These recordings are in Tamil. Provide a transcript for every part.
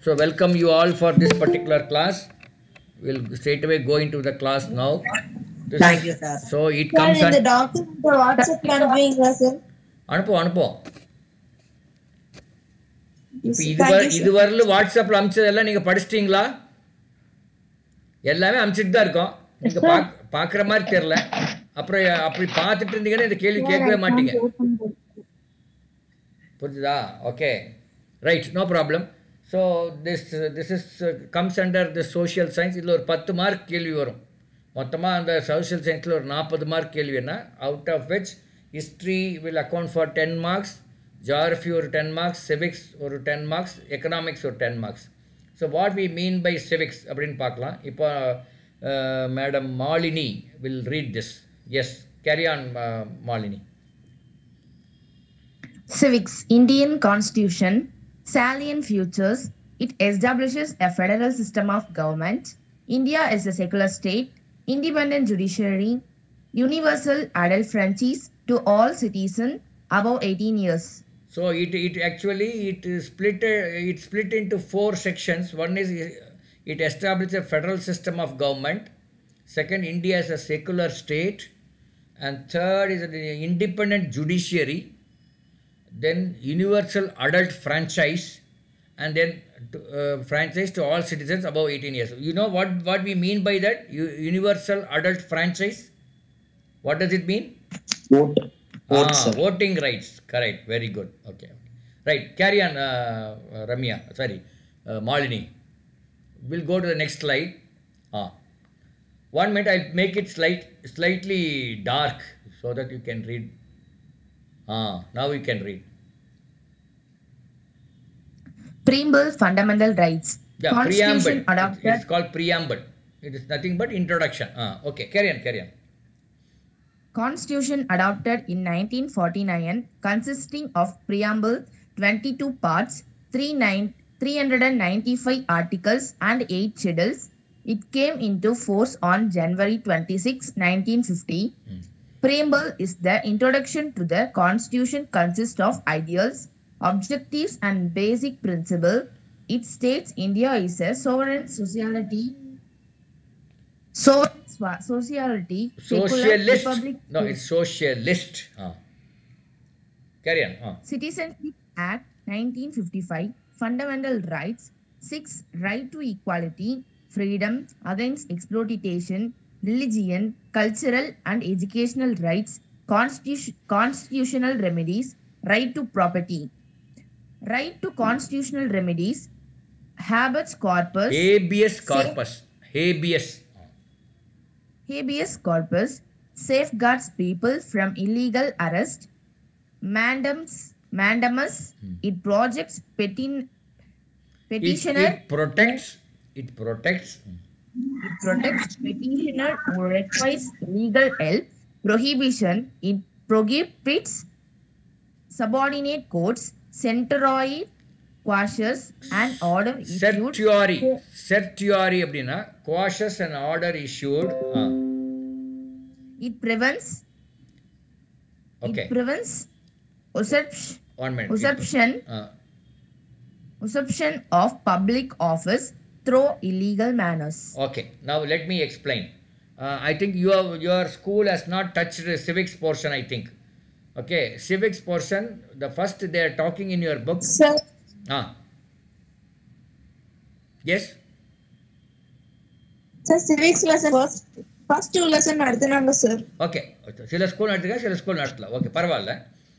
So welcome you all for this particular class. We'll straight away go into the class now. This Thank is- you, sir. So it sir comes இந்த on. டாக்குமெண்ட் வாட்ஸ்அப்ல அனுப்புவீங்களா சார் அனுப்புவோம் அனுப்புவோம் இப்போ Yes, இது thank வர you, sir. இது வரல வாட்ஸ்அப்பில் அனுப்பிச்சதெல்லாம் நீங்கள் படிச்சிட்டீங்களா எல்லாமே அனுப்பிச்சிட்டு தான் இருக்கோம் நீங்கள் பாக் பார்க்குற மாதிரி தெரில அப்புறம் அப்படி பார்த்துட்டு இருந்தீங்கன்னா இந்த கேள்வி கேட்கவே மாட்டீங்க புரிஞ்சுதா okay right no problem so this this is comes under the social science இதில் ஒரு பத்து மார்க் கேள்வி வரும் மொத்தமாக அந்த சோஷியல் சயின்ஸில் ஒரு நாற்பது மார்க் கேள்வி என்ன out of which history will account for ten marks geography ஒரு டென் மார்க்ஸ் சிவிக்ஸ் ஒரு டென் மார்க்ஸ் எக்கனாமிக்ஸ் ஒரு ten marks so what we mean by civics அப்படின்னு பார்க்கலாம் இப்போ madam Malini will read this yes carry on Malini Civics, Indian Constitution, salient features. It establishes a federal system of government. India is a secular state, independent judiciary, universal adult franchise to all citizens above 18 years. So it, it actually it is split uh, it split into four sections. One is uh, it establishes a federal system of government. Second, India is a secular state, and third is an independent judiciary. Then universal adult franchise, and then uh, franchise to all citizens above 18 years. You know what what we mean by that? U- universal adult franchise. What does it mean? Vote. Vote, Ah, sir. voting rights. Correct. Very good. Okay. Right. Carry on, uh, uh, Ramya. Sorry, uh, Malini. We'll go to the next slide. Ah. One minute. I'll make it slight, slightly dark so that you can read. Ah. Now you can read. Preamble, fundamental rights. Yeah. Constitution Preamble. It- adopted. It's called preamble. It is nothing but introduction. Ah. Okay. Carry on. Carry on. Constitution adopted in 1949 consisting of preamble 22 parts, 39 395 articles and 8 schedules. It came into force on January 26, 1950. Preamble is the introduction to the constitution consists of ideals, objectives and basic principle. It states India is a sovereign sociality sovereign swa- sociality, secular Socialist. republic, No, it's socialist. Ah. Carry on. Ah. Citizenship Act 1955, fundamental rights, 6 right to equality, freedom against exploitation, religion, cultural and educational rights, constitu- constitutional remedies, right to property, right to constitutional remedies, habeas corpus, habeas corpus habeas habeas corpus safeguards people from illegal arrest mandamus mandamus it projects petin, it, petitioner it protects it protects it protects petitioner who requires legal help prohibition it prohibits subordinate courts centroid quashes and order issued certiorari certiorari அப்படின்னா cautious and order issued ah, it prevents okay it prevents usurp- one minute usurpation Ah, usurpation of public office through illegal manners. okay now let me explain uh, i think your your school has not touched the civics portion i think okay civics portion the first they are talking in your book sir ah yes sir civics lesson first first two lesson நடத்தினாங்க சார் ஓகே சில ஸ்கூல் நடத்துக்க சில ஸ்கூல் நடத்தல ஓகே பரவாயில்ல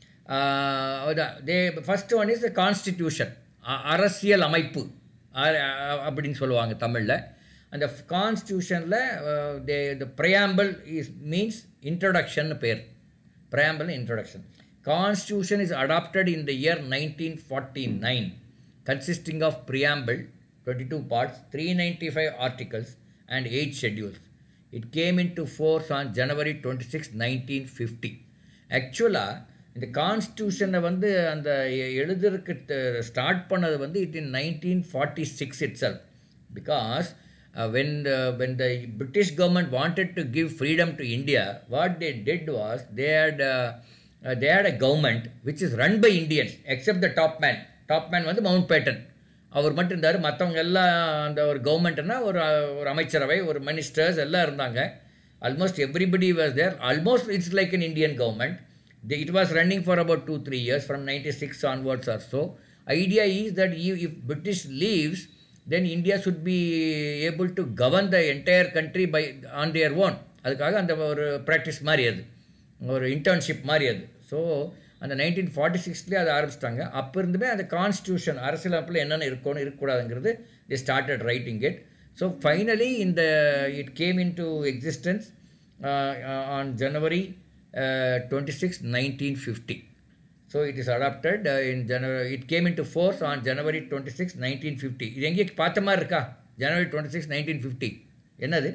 the first one is the constitution அரசியல் அமைப்பு அ- அ- அப்படின்னு சொல்லுவாங்க தமிழில் அந்த கான்ஸ்டியூஷனில் the the preamble is means introduction பேர் preamble introduction constitution is adopted in the year nineteen forty nine consisting of preamble 22 parts 395 articles and 8 schedules it came into force on january 26 1950 ஆக்சுவலாக இந்த கான்ஸ்டியூஷனை வந்து அந்த எ- எழுதுறதுக்கு ஸ்டார்ட் பண்ணது வந்து it in nineteen forty six it sell because when the when the british government wanted to give freedom to india what they did was they had uh, uh, they had a government which is run by indians except the top man top man வந்து மவுண்ட் பேட்டன் அவர் மட்டும் இருந்தார் மற்றவங்க எல்லாம் அந்த ஒரு கவர்மெண்ட்னா ஒரு ஒரு அமைச்சரவை ஒரு மினிஸ்டர்ஸ் எல்லாம் இருந்தாங்க almost everybody was there almost it's like an Indian government it was running for about two three years from ninety six onwards or so idea is that if British leaves then India should be able to govern the entire country by on their own அதுக்காக அந்த ஒரு ப்ராக்டிஸ் மாதிரி அது ஒரு இன்டர்ன்ஷிப் மாதிரி அது ஸோ அந்த நைன்டீன் ஃபார்ட்டி சிக்ஸ்லேயே அதை ஆரம்பிச்சிட்டாங்க அப்போ இருந்துமே அந்த கான்ஸ்டியூஷன் அரசியலமைப்பில் என்னென்ன இருக்கணும் இருக்கக்கூடாதுங்கிறது the started writing it so finally இந்த it came in to existence on January twenty six nineteen fifty so it is adopted in January it came in to force on January twenty six nineteen fifty இது எங்கேயே பார்த்த மாதிரி இருக்கா January twenty six nineteen fifty என்னது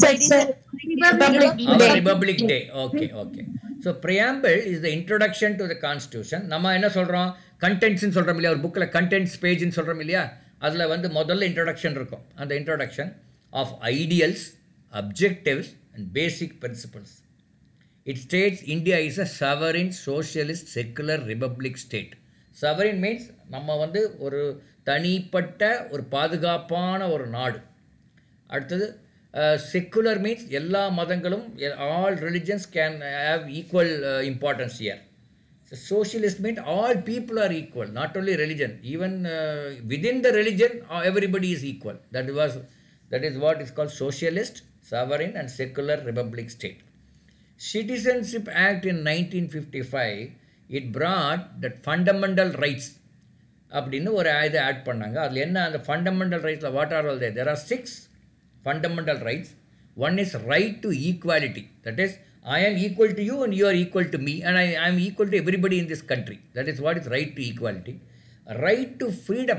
our republic day okay okay so preamble is the introduction to the constitution நம்ம என்ன சொல்றோம் கண்டென்ட்ஸ்னு சொல்றோம் இல்லையா ஒரு புக்கில் கண்டென்ட்ஸ் பேஜ்னு சொல்றோம் இல்லையா அதில் வந்து முதல்ல இன்ட்ரொடக்ஷன் இருக்கும் அந்த introduction of ideals objectives and basic principles it states India is a sovereign socialist secular republic state sovereign means நம்ம வந்து ஒரு தனிப்பட்ட ஒரு பாதுகாப்பான ஒரு நாடு அடுத்தது செக்குலர் மீன்ஸ் எல்லா மதங்களும் all religions can have equal importance year socialist means all people are equal not only religion even uh, within the religion uh, everybody is equal that was that is what is called socialist sovereign and secular republic state citizenship act in 1955 it brought that fundamental rights அப்படின்னு ஒரு இதை ஆட் பண்ணாங்க அதில் என்ன அந்த ஃபண்டமெண்டல் ரைட்ஸில் what are all there there are six fundamental rights one is right to equality that is I am equal to you and you are equal to me and I, I am equal to everybody in this country. That is what is right to equality. Right to freedom,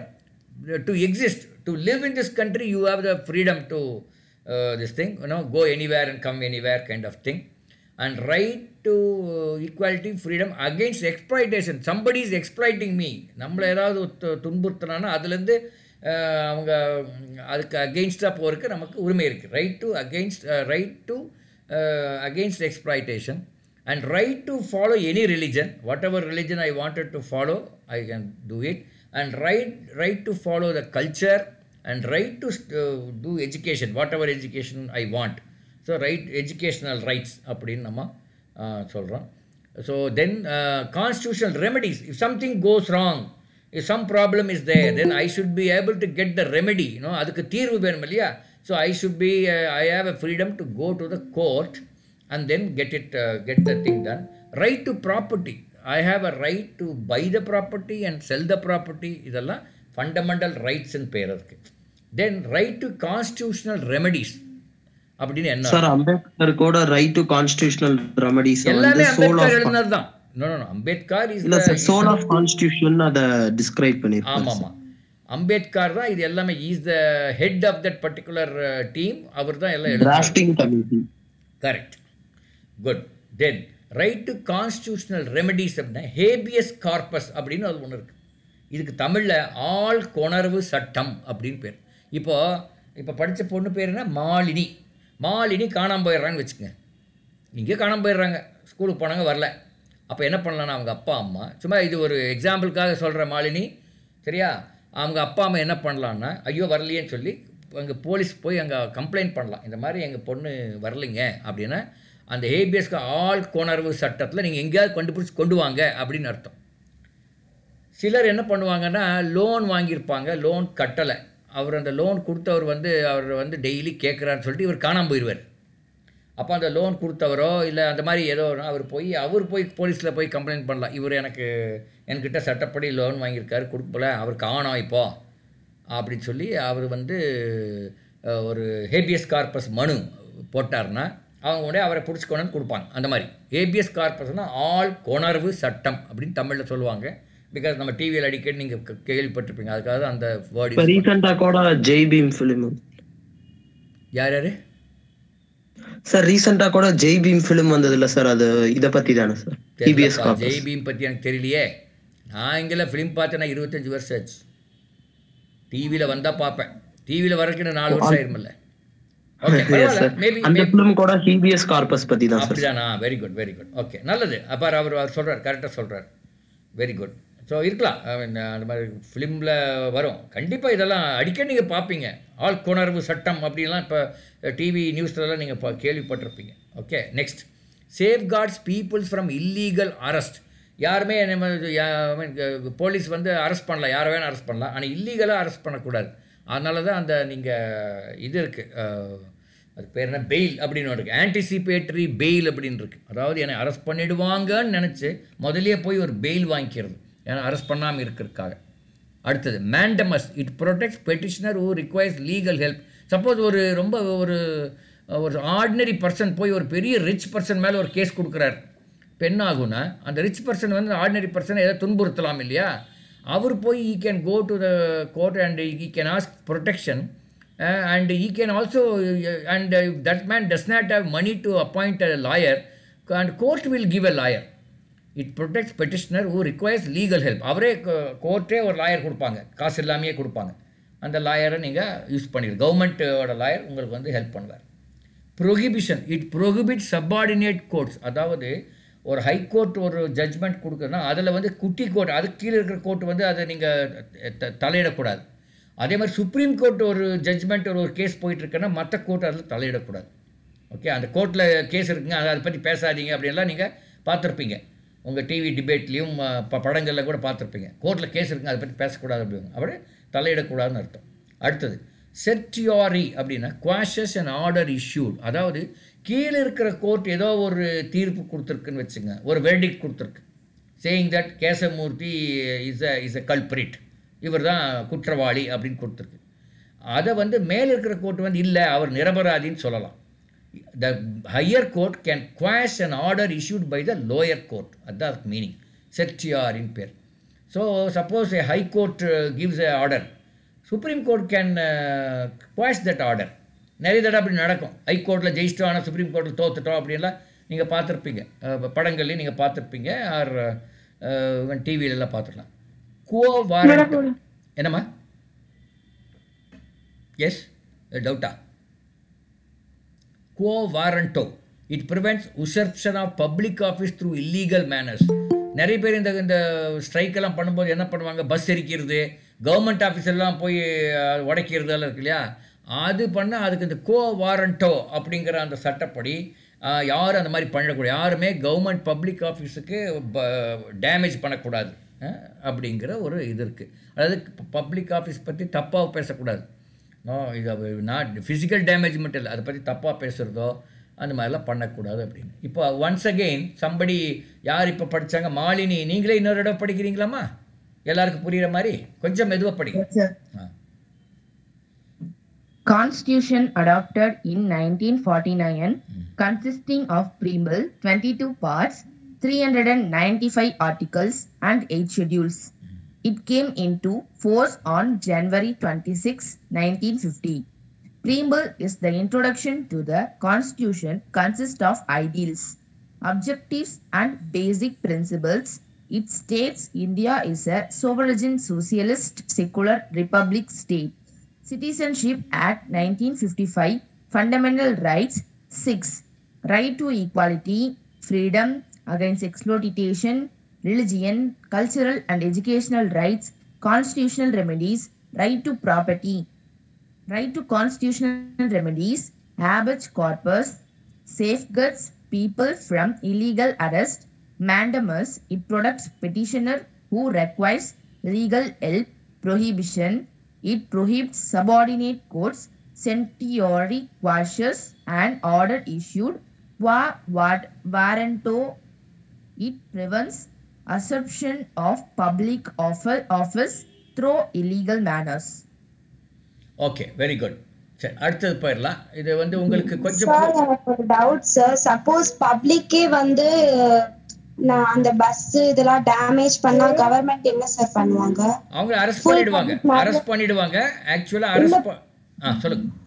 to exist, to live in this country, you have the freedom to uh, this thing, you know, go anywhere and come anywhere kind of thing. And right to uh, equality, freedom against exploitation. Somebody is exploiting me. நம்மளை ஏதாவது து- துன்புறுத்தினானா அதுலேருந்து அஹ், அவங்க அதுக்கு அகெயின்ஸ்டாக போகிறதுக்கு நமக்கு உரிமை இருக்குது right to against right to uh, against exploitation and right to follow any religion whatever religion i wanted to follow i can do it and right right to follow the culture and right to uh, do education whatever education i want so right educational rights அப்படின்னு நம்ம சொல்கிறோம் so then constitutional remedies if something goes wrong if some problem is there then I should be able to get the remedy you know அதுக்கு தீர்வு வேணும் இல்லையா so I should be I have a freedom to go to the court and then get it get the thing done right to property I have a right to buy the property and sell the property இதெல்லாம் ஃபண்டமெண்டல் ரைட்ஸ்ன்னு பேர் இருக்கு then right to constitutional remedies அப்படின்னு என்ன சார் அம்பேத்கர் கூட ரைட் டு கான்ஸ்டிடியூஷனல் ரெமடிஸ் எல்லாமே வந்து சோல் அம்பேத்கர் ஆஃப் எழுதினது தான் நோ நோ அம்பேத்கர் இஸ் இல்ல சார் சோல் ஆஃப் கான்ஸ்டிடியூஷன் அத டிஸ்கிரைப் பண்ணிருக்காரு ஆமாம் ஆமாம் அம்பேத்கர் தான் இது எல்லாமே is the head of that particular team அவர் தான் எல்லாம் எழுதுறாரு drafting committee correct good then right to constitutional remedies அப்படின்னா ஹேபியஸ் கார்பஸ் அப்படின்னு அது ஒன்று இருக்குது இதுக்கு தமிழில் ஆள் கொணர்வு சட்டம் அப்படின்னு பேர் இப்போ இப்போ படித்த பொண்ணு பேர் என்ன மாலினி மாலினி காணாமல் போயிடுறாங்கன்னு வச்சுக்கோங்க இங்கே காணாமல் போயிடுறாங்க ஸ்கூலுக்கு போனாங்க வரல அப்போ என்ன பண்ணலான்னா அவங்க அப்பா அம்மா சும்மா இது ஒரு எக்ஸாம்பிளுக்காக சொல்கிற மாலினி சரியா அவங்க அப்பா அம்மா என்ன பண்ணலான்னா ஐயோ வரலையேன்னு சொல்லி அங்கே போலீஸ் போய் அங்கே கம்ப்ளைண்ட் பண்ணலாம் இந்த மாதிரி எங்கள் பொண்ணு வரலைங்க அப்படின்னா அந்த ஏபிஎஸ்க்கு ஆள் கொணர்வு சட்டத்தில் நீங்கள் எங்கேயாவது கண்டுபிடிச்சி கொண்டு வாங்க அப்படின்னு அர்த்தம் சிலர் என்ன பண்ணுவாங்கன்னா லோன் வாங்கியிருப்பாங்க லோன் கட்டலை அவர் அந்த லோன் கொடுத்தவர் வந்து அவர் வந்து டெய்லி கேட்குறான்னு சொல்லிட்டு இவர் காணாமல் போயிடுவார் அப்போ அந்த லோன் கொடுத்தவரோ இல்லை அந்த மாதிரி ஏதோ ஒரு அவர் போய் அவர் போய் போலீஸில் போய் கம்ப்ளைண்ட் பண்ணலாம் இவர் எனக்கு என்கிட்ட சட்டப்படி லோன் வாங்கியிருக்காரு கொடுக்கல அவர் காணோம் இப்போ அப்படின்னு சொல்லி அவர் வந்து அஹ், ஒரு ஹேபியஸ் கார்பஸ் மனு போட்டார்னா அவங்க உடனே அவரை பிடிச்சி கொண்டு வந்து கொடுப்பாங்க அந்த மாதிரி ஹேபியஸ் கார்பஸ்னால் ஆள் கொணர்வு சட்டம் அப்படின்னு தமிழில் சொல்லுவாங்க பிகாஸ் நம்ம டிவியில் அடிக்கடி நீங்கள் கேள்விப்பட்டிருப்பீங்க அதுக்காக தான் அந்த இப்ப வேர்டு ரீசெண்டா கூட ஜெய் பீம் ஃபிலிம் யார் யார் சார் ரீசெண்டா கூட ஜெய் பீம் ஃபிலிம் வந்ததுல சார் அது இத பத்தி தானே சார் டிபிஎஸ் தெரியலப்பா, ஜெய் பீம் பற்றி எனக்கு தெரியலையே நான் இங்கெல்லாம் ஃபிலிம் பார்த்தேன்னா இருபத்தஞ்சி வருஷம் ஆச்சு டிவியில் வந்தால் பார்ப்பேன் டிவியில் வரக்குன்னு நாலு வருஷம் ஆயிருமில்ல ஓகே பரவாயில்ல சார் மேபி அந்த ஃபிலிம் கூட ஹிபிஎஸ் கார்பஸ் பத்தி தான் சார் அப்படிதானா very good very good okay நல்லது அப்போ அவர் அவர் சொல்கிறார் கரெக்டாக சொல்கிறார் வெரி குட் ஸோ இருக்கலாம் I mean, அந்த மாதிரி ஃபிலிமில் வரும் கண்டிப்பாக இதெல்லாம் அடிக்கடி நீங்கள் பார்ப்பீங்க ஆள்கொணர்வு சட்டம் அப்படிலாம் இப்போ டிவி நியூஸ்லலாம் நீங்கள் பா கேள்விப்பட்டிருப்பீங்க okay next safeguards peoples from illegal arrest யாருமே நம்ம போலீஸ் வந்து அரெஸ்ட் பண்ணலாம் யாரை வேணால் அரெஸ்ட் பண்ணலாம் ஆனால் இல்லீகலாக அரெஸ்ட் பண்ணக்கூடாது அதனால தான் அந்த நீங்கள் இது இருக்குது அது பேர் என்ன பெயில் அப்படின்னு ஒன்று இருக்குது ஆன்டிசிபேட்டரி பெயில் அப்படின்னு இருக்குது அதாவது என்னை அரெஸ்ட் பண்ணிடுவாங்கன்னு நினச்சி முதல்லயே போய் ஒரு பெயில் வாங்கிக்கிறது ஏன்னா அரெஸ்ட் பண்ணாமல் இருக்கிறதுக்காக அடுத்தது mandamus it protects petitioner who requires legal help suppose ஒரு ரொம்ப ஒரு ஒரு ஆர்டினரி பர்சன் போய் ஒரு பெரிய ரிச் பர்சன் மேலே ஒரு கேஸ் கொடுக்குறாரு இப்போ என்ன ஆகும்னா அந்த ரிச் பர்சன் வந்து ஆர்டினரி பர்சனை ஏதோ துன்புறுத்தலாம் இல்லையா அவர் போய் he can go to the court and he can ask protection and he can also and that man does not have money to appoint a lawyer and court will give a lawyer it protects petitioner who requires legal help அவரே கோர்ட்டே ஒரு லாயர் கொடுப்பாங்க காசு இல்லாமையே கொடுப்பாங்க அந்த லாயரை நீங்கள் யூஸ் பண்ணிடு கவர்மெண்ட்டோட லாயர் உங்களுக்கு வந்து ஹெல்ப் பண்ணுவார் prohibition it prohibit subordinate courts அதாவது ஒரு ஹை கோர்ட் ஒரு ஜட்ஜ்மெண்ட் கொடுக்குறதுனா அதில் வந்து குட்டி கோர்ட் அதுக்கு கீழே இருக்கிற கோர்ட் வந்து அதை நீங்கள் தலையிடக்கூடாது அதே மாதிரி சுப்ரீம் கோர்ட் ஒரு ஜட்ஜ்மெண்ட் ஒரு கேஸ் போயிட்டுருக்குன்னா மற்ற கோர்ட் அதில் தலையிடக்கூடாது ஓகே அந்த கோர்ட்டில் கேஸ் இருக்குங்க அதை அதை பற்றி பேசாதீங்க அப்படின்லாம் நீங்கள் பார்த்துருப்பீங்க உங்கள் டிவி டிபேட்லேயும் ப படங்களில் கூட பார்த்துருப்பீங்க கோர்ட்டில் கேஸ் இருக்குங்க அதை பற்றி பேசக்கூடாது அப்படிங்க அப்படியே தலையிடக்கூடாதுன்னு அர்த்தம் அடுத்தது செர்டியாரி அப்படின்னா குவாஷஸ் அண்ட் ஆர்டர் இஷ்யூட் அதாவது கீழே இருக்கிற கோர்ட் ஏதோ ஒரு தீர்ப்பு கொடுத்துருக்குன்னு வச்சுங்க ஒரு வெர்டிக் கொடுத்துருக்கு saying that Kesamoorthy is a is a culprit இவர் தான் குற்றவாளி அப்படின்னு கொடுத்துருக்கு அதை வந்து மேலே இருக்கிற கோர்ட் வந்து இல்லை அவர் நிரபராதின்னு சொல்லலாம் the higher court can quash an order issued by the lower court அதுதான் அதுக்கு மீனிங் செர்டியாரின் பேர் so suppose a high court gives a order supreme court can quash that order நிறைய தடவை அப்படி நடக்கும் ஹை கோர்ட்டில் ஜெயிச்சிட்டோம் ஆனால் சுப்ரீம் கோர்ட்டில் தோத்துட்டோம் அப்படின்லாம் நீங்கள் பார்த்துருப்பீங்க அஹ் படங்கள்லையும் நீங்கள் பார்த்துருப்பீங்க ஆர் டிவியிலலாம் பார்த்துக்கலாம் கோ வாரண்ட் என்னம்மா எஸ் டவுட்டா quo warranto it prevents usurpation of public office through illegal manners நிறைய பேர் இந்த இந்த ஸ்ட்ரைக் எல்லாம் பண்ணும்போது என்ன பண்ணுவாங்க பஸ் எரிக்கிறது கவர்மெண்ட் ஆஃபீஸ் எல்லாம் போய் அஹ், உடைக்கிறது எல்லாம் இருக்கு இல்லையா அது பண்ணால் அதுக்கு இந்த கோ வாரண்டோ அப்படிங்கிற அந்த சட்டப்படி அஹ், யாரும் அந்த மாதிரி பண்ணக்கூடாது யாருமே கவர்மெண்ட் பப்ளிக் ஆஃபீஸுக்கு டேமேஜ் பண்ணக்கூடாது அஹ், அப்படிங்கிற ஒரு இது இருக்குது அதாவது பப்ளிக் ஆஃபீஸ் பற்றி தப்பாக பேசக்கூடாது நோ இது நாட் ஃபிசிக்கல் டேமேஜ் மட்டும் இல்லை அதை பற்றி தப்பாக பேசுகிறதோ அந்த மாதிரிலாம் பண்ணக்கூடாது அப்படின்னு இப்போ ஒன்ஸ் அகெயின் சம்படி யார் இப்போ படித்தாங்க மாலினி நீங்களே இன்னொரு இடம் படிக்கிறீங்களாம்மா எல்லாருக்கும் புரியுற மாதிரி கொஞ்சம் மெதுவாக படிங்க ஆ Constitution adopted in 1949, consisting of preamble, 22 parts, 395 articles, and 8 schedules. It came into force on January 26, 1950. Preamble is the introduction to the Constitution consists of ideals, objectives, and basic principles. It states India is a sovereign socialist secular republic state. Citizenship Act 1955, Fundamental Rights 6, Right to Equality, Freedom against Exploitation, Religion, Cultural and Educational Rights, Constitutional Remedies, Right to Property, Right to Constitutional Remedies, Habeas Corpus, Safeguards people from illegal arrest, Mandamus, it protects petitioner who requires legal help, prohibition, it prohibits subordinate courts, century quashes and order issued, qua vad varanto, it prevents assumption of public offer, office through illegal manners. Okay very good சரி அடுத்தது போயிடலாம் இது வந்து உங்களுக்கு கொஞ்சம் சார் எனக்கு ஒரு டவுட் சார் சப்போஸ் பப்ளிக்கே வந்து நான் அந்த பஸ் இதெல்லாம் டேமேஜ் பண்ணா கவர்மெண்ட் என்ன சார் பண்ணுவாங்க அவங்க அரெஸ்ட் Full பண்ணிடுவாங்க public matter- அரெஸ்ட் பண்ணிடுவாங்க ஆக்சுவலாக அரெஸ்ட் ஆ சொல்லுங்க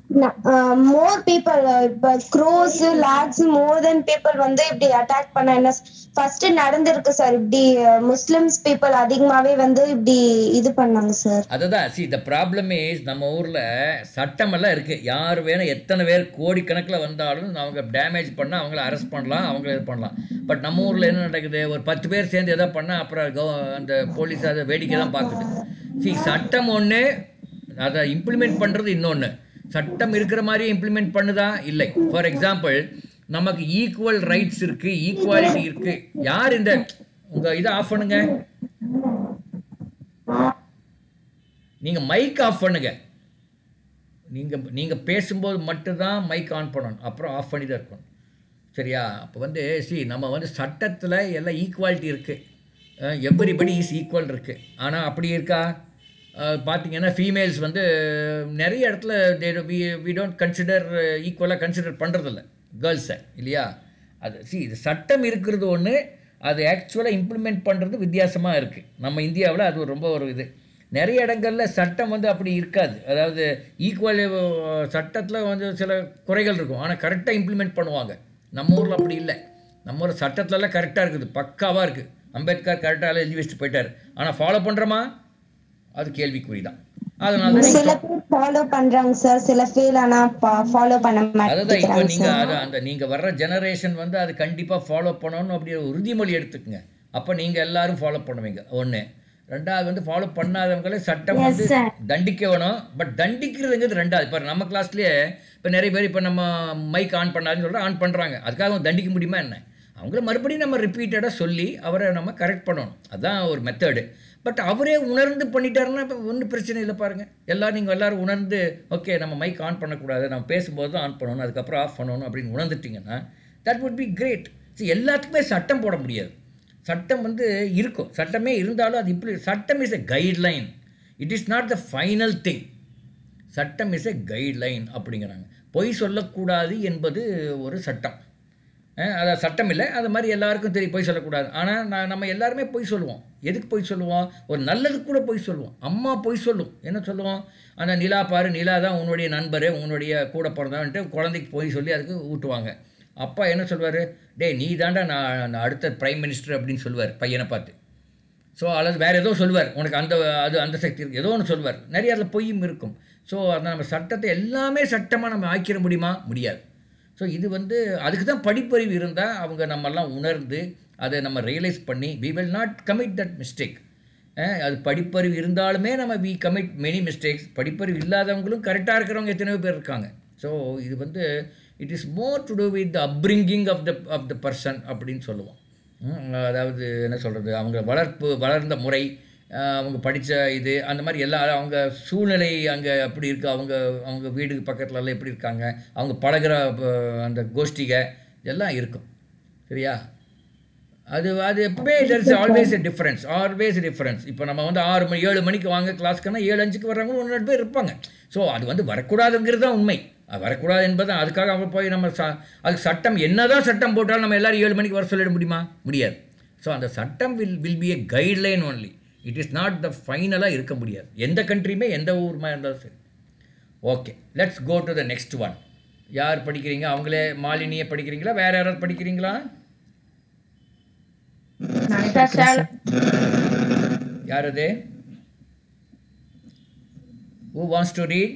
மோர் பீப்புள் இப்ப crores lakhs more then people வந்து இப்படி அட்டாக் பண்ண என்ன ஃபர்ஸ்ட் நடந்திருக்கு சார் இப்படி முஸ்லிம்ஸ் பீப்புள் அதிகமாவே வந்து இப்படி இது பண்ணாங்க சார் அதுதான் சி த ப்ராப்ளம் இஸ் நம்ம ஊரில் சட்டமெல்லாம் இருக்குது யார் வேணும் எத்தனை பேர் கோடிக்கணக்கில் வந்தாலும் அவங்க டேமேஜ் பண்ணால் அவங்கள அரெஸ்ட் பண்ணலாம் அவங்கள இது பண்ணலாம் பட் நம்ம ஊரில் என்ன நடக்குது ஒரு பத்து பேர் சேர்ந்து எதோ பண்ணால் அப்புறம் கவ அந்த போலீஸ் அதை வேடிக்கை தான் பார்க்குது சி சட்டம் ஒன்று அதை இம்ப்ளிமெண்ட் பண்ணுறது இன்னொன்று சட்டம் இருக்கிற மாதிரியே இம்ப்ளிமெண்ட் பண்ணுதா இல்லை ஃபார் எக்ஸாம்பிள் நமக்கு ஈக்குவல் ரைட்ஸ் இருக்குது ஈக்குவாலிட்டி இருக்குது யார் இந்த உங்கள் இதை ஆஃப் பண்ணுங்க நீங்கள் மைக் ஆஃப் பண்ணுங்க நீங்கள் நீங்கள் பேசும்போது மட்டும்தான் மைக் ஆன் பண்ணணும் அப்புறம் ஆஃப் பண்ணி தான் இருக்கணும் சரியா அப்போ வந்து சி நம்ம வந்து சட்டத்தில் எல்லாம் ஈக்குவாலிட்டி இருக்குது எவ்ரிபடி இஸ் ஈக்குவல் இருக்குது ஆனால் அப்படி இருக்கா அஹ், பார்த்தீங்கன்னா ஃபீமேல்ஸ் வந்து நிறைய இடத்துல they we we don't consider ஈக்குவலாக கன்சிடர் பண்ணுறதில்ல கேர்ள்ஸை இல்லையா அது சி இது சட்டம் இருக்கிறது ஒன்று அது ஆக்சுவலாக இம்ப்ளிமெண்ட் பண்ணுறது வித்தியாசமாக இருக்குது நம்ம இந்தியாவில் அது ஒரு ரொம்ப ஒரு இது நிறைய இடங்களில் சட்டம் வந்து அப்படி இருக்காது அதாவது ஈக்குவல் சட்டத்தில் வந்து சில குறைகள் இருக்கும் ஆனால் கரெக்டாக இம்ப்ளிமெண்ட் பண்ணுவாங்க நம்ம ஊரில் அப்படி இல்லை நம்ம ஊர் சட்டத்துலலாம் கரெக்டாக இருக்குது பக்காவாக இருக்குது அம்பேத்கர் கரெக்டாக எழுதி வச்சுட்டு போயிட்டார் ஆனால் ஃபாலோ பண்ணுறோமா அது கேள்விக்குறி தான் அதனால தான் சில பேர் ஃபாலோ பண்றாங்க சார் சில பேர் ஆனா ஃபாலோ பண்ண அதுதான் இப்போ மாட்டேங்கிறாங்க நீங்கள் சார் அது அந்த நீங்கள் வர்ற ஜெனரேஷன் வந்து அது கண்டிப்பாக ஃபாலோ பண்ணணும்னு அப்படி ஒரு உறுதிமொழி எடுத்துக்கங்க அப்போ நீங்கள் எல்லாரும் ஃபாலோ பண்ணுவீங்க ஒன்று ரெண்டாவது வந்து ஃபாலோ பண்ணாதவங்களே சட்டம் வந்து தண்டிக்க வேணும் பட் தண்டிக்கிறதுங்கிறது ரெண்டாவது இப்போ நம்ம கிளாஸ்லேயே இப்போ நிறைய பேர் இப்போ நம்ம மைக் ஆன் பண்ணாதுன்னு சொல்கிறோம் ஆன் பண்ணுறாங்க அதுக்காக அவங்க தண்டிக்க முடியுமா என்ன அவங்கள மறுபடியும் நம்ம ரிப்பீட்டடாக சொல்லி அவரை நம்ம கரெக்ட் பண்ணணும் அதுதான் ஒரு மெத்தடு பட் அவரே உணர்ந்து பண்ணிட்டாருன்னா இப்போ ஒன்றும் பிரச்சனை இல்லை பாருங்கள் எல்லோரும் நீங்கள் எல்லோரும் உணர்ந்து ஓகே நம்ம மைக் ஆன் பண்ணக்கூடாது நம்ம பேசும்போது தான் ஆன் பண்ணணும் அதுக்கப்புறம் ஆஃப் பண்ணணும் அப்படின்னு உணர்ந்துட்டிங்கன்னா that would be great so எல்லாத்துக்குமே சட்டம் போட முடியாது சட்டம் வந்து இருக்கும் சட்டமே இருந்தாலும் அது இப்படி சட்டம் is a guideline it is not the final thing சட்டம் இஸ் எ கைட்லைன் அப்படிங்கிறாங்க பொய் சொல்லக்கூடாது என்பது ஒரு சட்டம் அஹ் அதான் சட்டம் இல்லை அது மாதிரி எல்லாருக்கும் தெரியும் பொய் சொல்லக்கூடாது ஆனால் நான் நம்ம எல்லாருமே பொய் சொல்லுவோம் எதுக்கு பொய் சொல்லுவோம் ஒரு நல்லதுக்கு கூட பொய் சொல்லுவோம் அம்மா பொய் சொல்லும் என்ன சொல்லுவோம் அந்த நிலா பாரு நிலா தான் உன்னுடைய நண்பர் உன்னுடைய கூட பிறந்தவன்ட்டு குழந்தைக்கு பொய் சொல்லி அதுக்கு ஊட்டுவாங்க அப்பா என்ன சொல்வார் டேய் நீ தாண்டா நான் நான் அடுத்த பிரைம் மினிஸ்டர் அப்படின்னு சொல்லுவார் பையனை பார்த்து ஸோ அல்லது வேறு ஏதோ சொல்லுவார் உனக்கு அந்த அது அந்த சக்தி இருக்குது ஏதோ ஒன்று சொல்வார் நிறைய அதில் பொய்யும் இருக்கும் ஸோ அதை நம்ம சட்டத்தை எல்லாமே சட்டமாக நம்ம ஆக்கிட முடியுமா முடியாது ஸோ இது வந்து அதுக்கு தான் படிப்பறிவு இருந்தால் அவங்க நம்மெல்லாம் உணர்ந்து அதை நம்ம ரியலைஸ் பண்ணி we will not commit that mistake அது படிப்பறிவு இருந்தாலுமே நம்ம வி கமிட் மெனி மிஸ்டேக்ஸ் படிப்பறிவு இல்லாதவங்களும் கரெக்டாக இருக்கிறவங்க எத்தனையோ பேர் இருக்காங்க ஸோ இது வந்து it is more to do with the upbringing of the of the person அப்படின்னு சொல்லுவோம் ம், அதாவது என்ன சொல்கிறது அவங்க வளர்ப்பு வளர்ந்த முறை அஹ், அவங்க படித்த இது அந்த மாதிரி எல்லா அவங்க சூழ்நிலை அங்கே எப்படி இருக்குது அவங்க அவங்க வீடு பக்கத்துல எல்லாம் எப்படி இருக்காங்க அவங்க பழகுற அஹ், அந்த கோஷ்டிகை இதெல்லாம் இருக்கும் சரியா அது அது எப்பவுமே there is always a difference always difference இப்போ நம்ம வந்து ஆறு மணி ஏழு மணிக்கு வாங்க கிளாஸ்க்குன்னா ஏழு அஞ்சுக்கு வர்றவங்க ஒன்று ரெண்டு பேர் இருப்பாங்க ஸோ அது வந்து வரக்கூடாதுங்கிறது தான் உண்மை அது வரக்கூடாது என்பது தான் அதுக்காக அவங்க போய் நம்ம ச அதுக்கு சட்டம் என்னதான் சட்டம் போட்டாலும் நம்ம எல்லாரும் ஏழு மணிக்கு வர சொல்லிட முடியுமா முடியாது ஸோ அந்த சட்டம் will will be a guideline only it is not the ஃபைனலாக இருக்க முடியாது எந்த கண்ட்ரியுமே எந்த ஊருமா இருந்தாலும் சரி okay let's go to the next one யார் படிக்கிறீங்க அவங்களே மாலினியை படிக்கிறீங்களா வேற யாராவது படிக்கிறீங்களா நானே படிக்கிறேன் சார் யார் அது who wants to read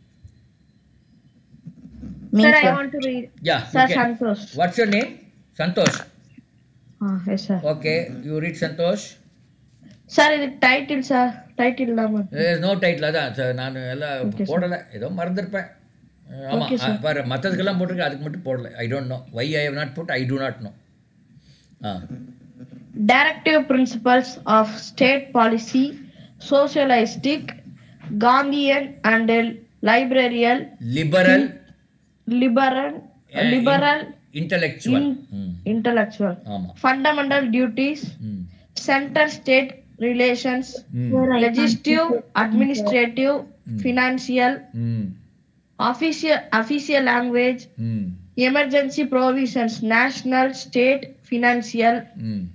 Me, Sir, I sir. want to read. Yeah Sir, Santosh. What's your name Santosh Ah, yes, sir. Okay you read Santosh Sir, இது டைட்டில் சார் டைட்டில் இல்லாம நோ டைட்டில் அதான் சார் நான் எல்லாம் போடலை ஏதோ மறந்துருப்பேன் ஆமாம் பாரு மற்றதுக்கெல்லாம் போட்டிருக்கேன் அதுக்கு மட்டும் போடல I don't know why I have not put I do not know ஆ Directive Principles of State Policy, Socialistic, Gandhian and Liberal, liberal Liberal, Liberal, intellectual in- Intellectual, ஆமாம் Fundamental Duties, ம் Center State Relations, Legislative, Administrative, Financial, ம் Official, Official Language, ம் Emergency Provisions, National, State, Financial, ம்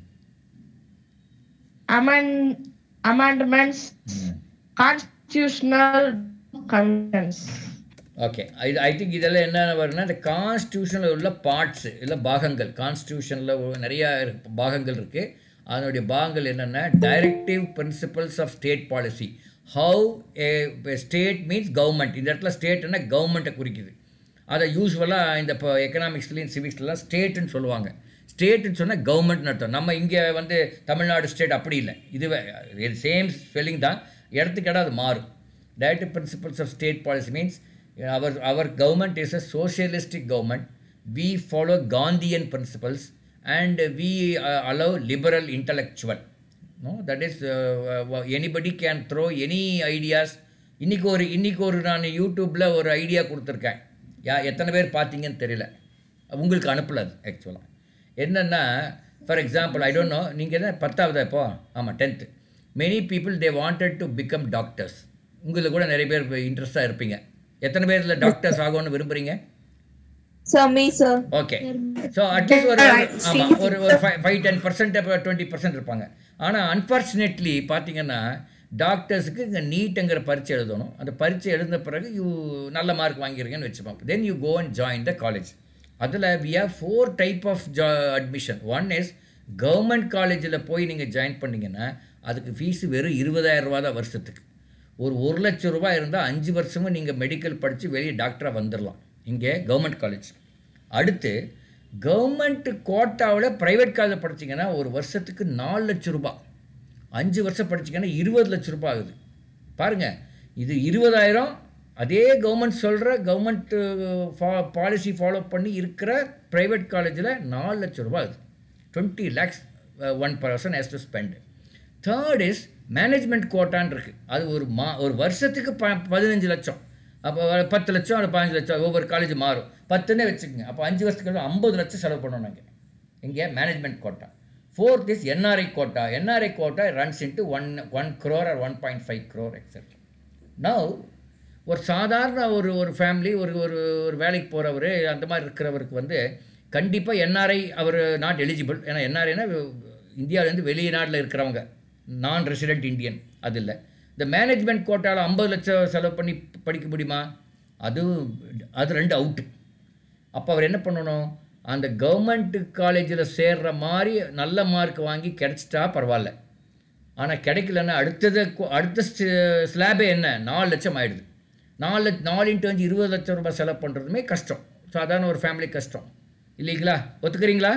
amend, Amendments, ம் Constitutional Conventions. ஓகே இது ஐ திங்க் இதெல்லாம் என்ன வரும்னா இந்த கான்ஸ்டியூஷனில் உள்ள பார்ட்ஸு இல்லை பாகங்கள் கான்ஸ்டியூஷனில் நிறைய இருக்கு- பாகங்கள் இருக்குது அதனுடைய பாகங்கள் என்னென்னா directive principles of state policy how a state means government இந்த இடத்துல ஸ்டேட்னா கவர்மெண்ட்டை குறிக்குது அதை யூஸ்வலாக இந்த இப்போ எக்கனாமிக்ஸ்லேயும் சிவிக்ஸ்லாம் ஸ்டேட்டுன்னு சொல்லுவாங்க ஸ்டேட்டுன்னு சொன்னால் கவர்மெண்ட்னு அர்த்தம் நம்ம இங்கே வந்து தமிழ்நாடு ஸ்டேட் அப்படி இல்லை இதுவே சேம் ஸ்பெல்லிங் தான் இடத்துக்கு இடம் அது மாறும் directive principles of state policy means uh, our our government is a socialistic government we follow gandhian principles and we uh, allow liberal intellectual no that is uh, uh, anybody can throw any ideas இன்னைக்கு ஒரு இன்னைக்கு ஒரு நான் யூடியூப்பில் ஒரு ஐடியா கொடுத்துருக்கேன் யா எத்தனை பேர் பார்த்தீங்கன்னு தெரியல உங்களுக்கு அனுப்பல அது ஆக்சுவலாக என்னென்னா for example I don't know நீங்கள் என்ன பத்தாவது இப்போ ஆமாம் tenth many people they wanted to become doctors உங்களுக்கு கூட நிறைய பேர் இன்ட்ரெஸ்டாக இருப்பீங்க எத்தனை பேர் இதில் டாக்டர்ஸ் ஆகணும்னு விரும்புகிறீங்க Sir, me, sir. Okay so at least ஒரு ஆமாம் ஒரு ஒரு five ten percent twenty percent இருப்பாங்க ஆனால் அன்ஃபார்ச்சுனேட்லி பார்த்தீங்கன்னா டாக்டர்ஸுக்கு இங்கே நீட்டுங்கிற பரீட்சை எழுதணும் அந்த பரீட்சை எழுதின பிறகு யூ நல்ல மார்க் வாங்கியிருக்கேன்னு வச்சுப்போம் then you go and join the college அதில் we have four type of ஜா அட்மிஷன் ஒன் இஸ் கவர்மெண்ட் காலேஜில் போய் நீங்கள் ஜாயின் பண்ணீங்கன்னா அதுக்கு ஃபீஸு வெறும் இருபதாயிரம் ரூபா தான் வருஷத்துக்கு ஒரு ஒரு லட்சம் ரூபாய் இருந்தால் அஞ்சு வருஷமும் நீங்கள் மெடிக்கல் படித்து வெளியே டாக்டராக வந்துடலாம் இங்கே கவர்மெண்ட் காலேஜ் அடுத்து கவர்மெண்ட் கோட்டாவில் ப்ரைவேட் காலேஜில் படிச்சீங்கன்னா ஒரு வருஷத்துக்கு நாலு லட்சம் ரூபாய் அஞ்சு வருஷம் படிச்சீங்கன்னா இருபது லட்ச ரூபாய் ஆகுது பாருங்கள் இது இருபதாயிரம் அதே கவர்மெண்ட் சொல்கிற கவர்மெண்ட் ஃபா பாலிசி ஃபாலோ பண்ணி இருக்கிற ப்ரைவேட் காலேஜில் நாலு லட்ச ரூபாய் ஆகுது twenty lakhs one person has to spend third is management கோட்டான்னு இருக்குது அது ஒரு மா ஒரு வருஷத்துக்கு ப பதினஞ்சு லட்சம் அப்போ பத்து லட்சம் அது பதினஞ்சு லட்சம் ஒவ்வொரு காலேஜ் மாறும் பத்துன்னே வச்சுக்கோங்க அப்போ அஞ்சு வருஷத்துக்கு ஐம்பது லட்சம் செலவு பண்ணணும் நாங்கள் இங்கே management quota fourth is NRI quota NRI quota runs into one one crore or one point five crore etcetera now ஒரு சாதாரண ஒரு ஒரு ஃபேமிலி ஒரு ஒரு ஒரு வேலைக்கு போகிறவர் அந்த மாதிரி இருக்கிறவருக்கு வந்து கண்டிப்பாக என்ஆர்ஐ அவர் நாட் எலிஜிபிள் ஏன்னா என்ஆர்ஐனா இந்தியாவிலேருந்து வெளிநாட்டில் இருக்கிறவங்க நான் ரெசிடென்ட் இந்தியன் அது இல்லை இந்த மேனேஜ்மெண்ட் கோட்டாவில் ஐம்பது லட்சம் செலவு பண்ணி படிக்க முடியுமா அது அது ரெண்டு அவுட்டு அப்போ அவர் என்ன பண்ணணும் அந்த கவர்மெண்ட் காலேஜில் சேர்ற மாதிரி நல்ல மார்க் வாங்கி கிடச்சிட்டா பரவாயில்ல ஆனால் கிடைக்கலன்னா அடுத்தது கு- அடுத்த ஸ்லாபே என்ன நாலு லட்சம் ஆயிடுது நாலு லட்ச- நாலு இன்ட்டு அஞ்சு இருபது லட்சம் ரூபாய் செலவு பண்ணுறதுமே கஷ்டம் சாதாரண ஒரு ஃபேமிலி கஷ்டம் இல்லைங்களா ஒத்துக்கிறீங்களா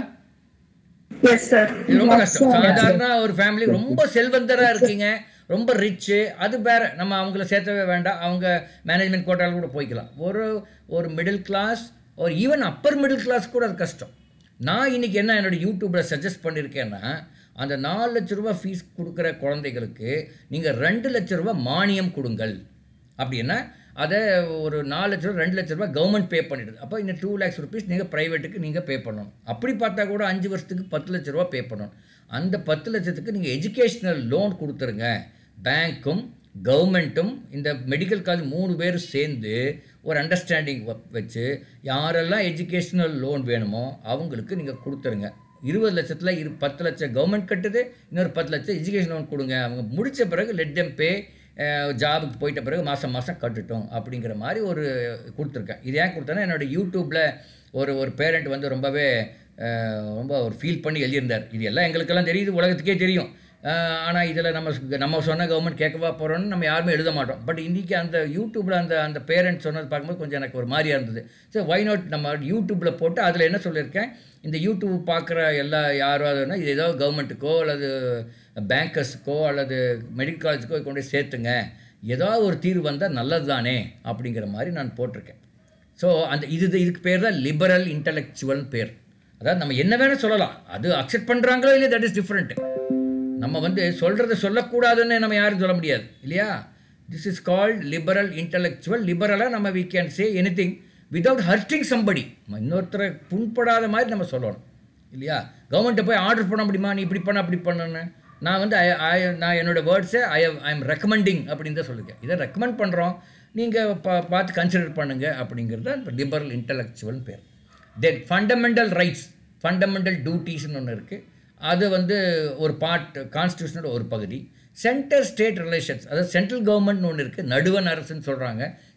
Yes, sir. இது ரொம்ப கஷ்டம் சாதாரண ஒரு ஃபேமிலி ரொம்ப செல்வந்தரா இருக்கீங்க ரொம்ப ரிச்சு அது வேற நம்ம அவங்கள சேர்த்தவே வேண்டாம் அவங்க மேனேஜ்மெண்ட் கோட்டால கூட போய்க்கலாம் ஒரு ஒரு மிடில் கிளாஸ் ஒரு ஈவன் அப்பர் மிடில் கிளாஸ் கூட அது கஷ்டம் நான் இன்னைக்கு என்ன என்னோட யூடியூப்பில் சஜஸ்ட் பண்ணியிருக்கேன்னா அந்த நாலு லட்ச ரூபாய் ஃபீஸ் கொடுக்குற குழந்தைகளுக்கு நீங்கள் ரெண்டு லட்ச ரூபாய் மானியம் கொடுங்கள் அப்படின்னா அதை ஒரு நாலு லட்ச ரூபா ரெண்டு லட்ச ரூபாய் கவர்மெண்ட் பே பண்ணிடுது அப்போ இந்த டூ லேக்ஸ் ருபீஸ் நீங்கள் ப்ரைவேட்டுக்கு நீங்கள் பே பண்ணணும் அப்படி பார்த்தா கூட அஞ்சு வருஷத்துக்கு பத்து லட்ச ரூபா பே பண்ணணும் அந்த பத்து லட்சத்துக்கு நீங்கள் எஜுகேஷ்னல் லோன் கொடுத்துருங்க பேங்க்கும் கவர்மெண்ட்டும் இந்த மெடிக்கல் காலேஜ் மூணு பேரும் சேர்ந்து ஒரு அண்டர்ஸ்டாண்டிங் வச்சு யாரெல்லாம் எஜுகேஷ்னல் லோன் வேணுமோ அவங்களுக்கு நீங்கள் கொடுத்துருங்க இருபது லட்சத்தில் இரு பத்து லட்சம் கவர்மெண்ட் கட்டுது இன்னொரு பத்து லட்சம் எஜுகேஷன் லோன் கொடுங்க அவங்க முடித்த பிறகு லெட் them பே ஜாபுக்கு போயிட்ட பிறகு மாதம் மாதம் கட்டுட்டோம் அப்படிங்கிற மாதிரி ஒரு கொடுத்துருக்கேன் இது ஏன் கொடுத்தேன்னா என்னோட யூடியூப்பில் ஒரு ஒரு பேரண்ட் வந்து ரொம்பவே அஹ், ரொம்ப ஒரு ஃபீல் பண்ணி எழுதியிருந்தார் இது எல்லாம் எங்களுக்கெல்லாம் தெரியுது உலகத்துக்கே தெரியும் ஆனால் இதில் நம்ம நம்ம சொன்ன கவர்மெண்ட் கேட்கவா போகிறோன்னு நம்ம யாருமே எழுத மாட்டோம் பட் இன்றைக்கி அந்த யூடியூப்பில் அந்த அந்த பேரண்ட் சொன்னது பார்க்கும்போது கொஞ்சம் எனக்கு ஒரு மாதிரியாக இருந்தது ஸோ வை நாட் நம்ம யூடியூப்பில் போட்டு அதில் என்ன சொல்லியிருக்கேன் இந்த யூடியூப் பார்க்குற எல்லா யாராவதுன்னா இது ஏதோ கவர்மெண்ட்டுக்கோ அல்லது பேங்கர்ஸுக்கோ அல்லது மெடிக்கல் காலேஜுக்கோ கொண்டு போய் சேர்த்துங்க ஏதாவது ஒரு தீர்வு வந்தால் நல்லது தானே அப்படிங்கிற மாதிரி நான் போட்டிருக்கேன் ஸோ அந்த இது இதுக்கு பேர் தான் லிபரல் இன்டலெக்சுவல் பேர் அதாவது நம்ம என்ன வேணால் சொல்லலாம் அது அக்செப்ட் பண்ணுறாங்களோ இல்லையா தட் இஸ் டிஃப்ரெண்ட் நம்ம வந்து சொல்கிறத சொல்லக்கூடாதுன்னு நம்ம யாரும் சொல்ல முடியாது இல்லையா this is called liberal intellectual லிபரலாக நம்ம we can say anything without hurting somebody இன்னொருத்தரை புண்படாத மாதிரி நம்ம சொல்லணும் இல்லையா கவர்மெண்ட்டை போய் ஆர்டர் பண்ண முடியுமா நீ இப்படி பண்ண அப்படி பண்ணுன்னு நான் வந்து I- I- நான் என்னோட வேர்ட்ஸை ஐ ஐ எம் ரெக்கமெண்டிங் அப்படின்னு தான் சொல்லியிருக்கேன் இதை ரெக்கமெண்ட் பண்ணுறோம் நீங்கள் பா பார்த்து கன்சிடர் பண்ணுங்க அப்படிங்கிறது தான் லிபரல் இன்டலெக்சுவல் பேர் தென் ஃபண்டமெண்டல் ரைட்ஸ் ஃபண்டமெண்டல் டியூட்டிஸ்னு ஒன்று இருக்குது அது வந்து ஒரு பார்ட் கான்ஸ்டியூஷனோட ஒரு பகுதி சென்டர் ஸ்டேட் ரிலேஷன்ஸ் அதாவது சென்ட்ரல் கவர்மெண்ட்னு ஒன்று இருக்குது நடுவண் அரசுன்னு சொல்கிறாங்க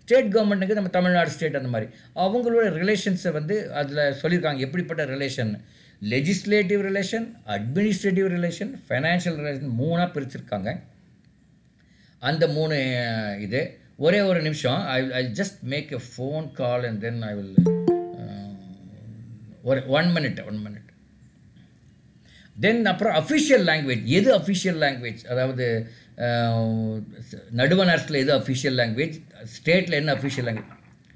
ஸ்டேட் கவர்மெண்ட்டுக்கு நம்ம தமிழ்நாடு ஸ்டேட் அந்த மாதிரி அவங்களோட ரிலேஷன்ஸை வந்து அதில் சொல்லியிருக்காங்க எப்படிப்பட்ட relation legislative relation administrative relation financial relation மூணாக பிரிச்சிருக்காங்க அந்த மூணு அஹ், இது ஒரே ஒரு நிமிஷம் I I just make a phone call and then I will ஒரு one minute one minute then அப்புறம் அஃபிஷியல் லாங்குவேஜ் எது அஃபிஷியல் லாங்குவேஜ் அதாவது அஹ், நடுவண் அரசில் எது அஃபிஷியல் லாங்குவேஜ் ஸ்டேட்டில் என்ன அஃபிஷியல் லாங்குவேஜ்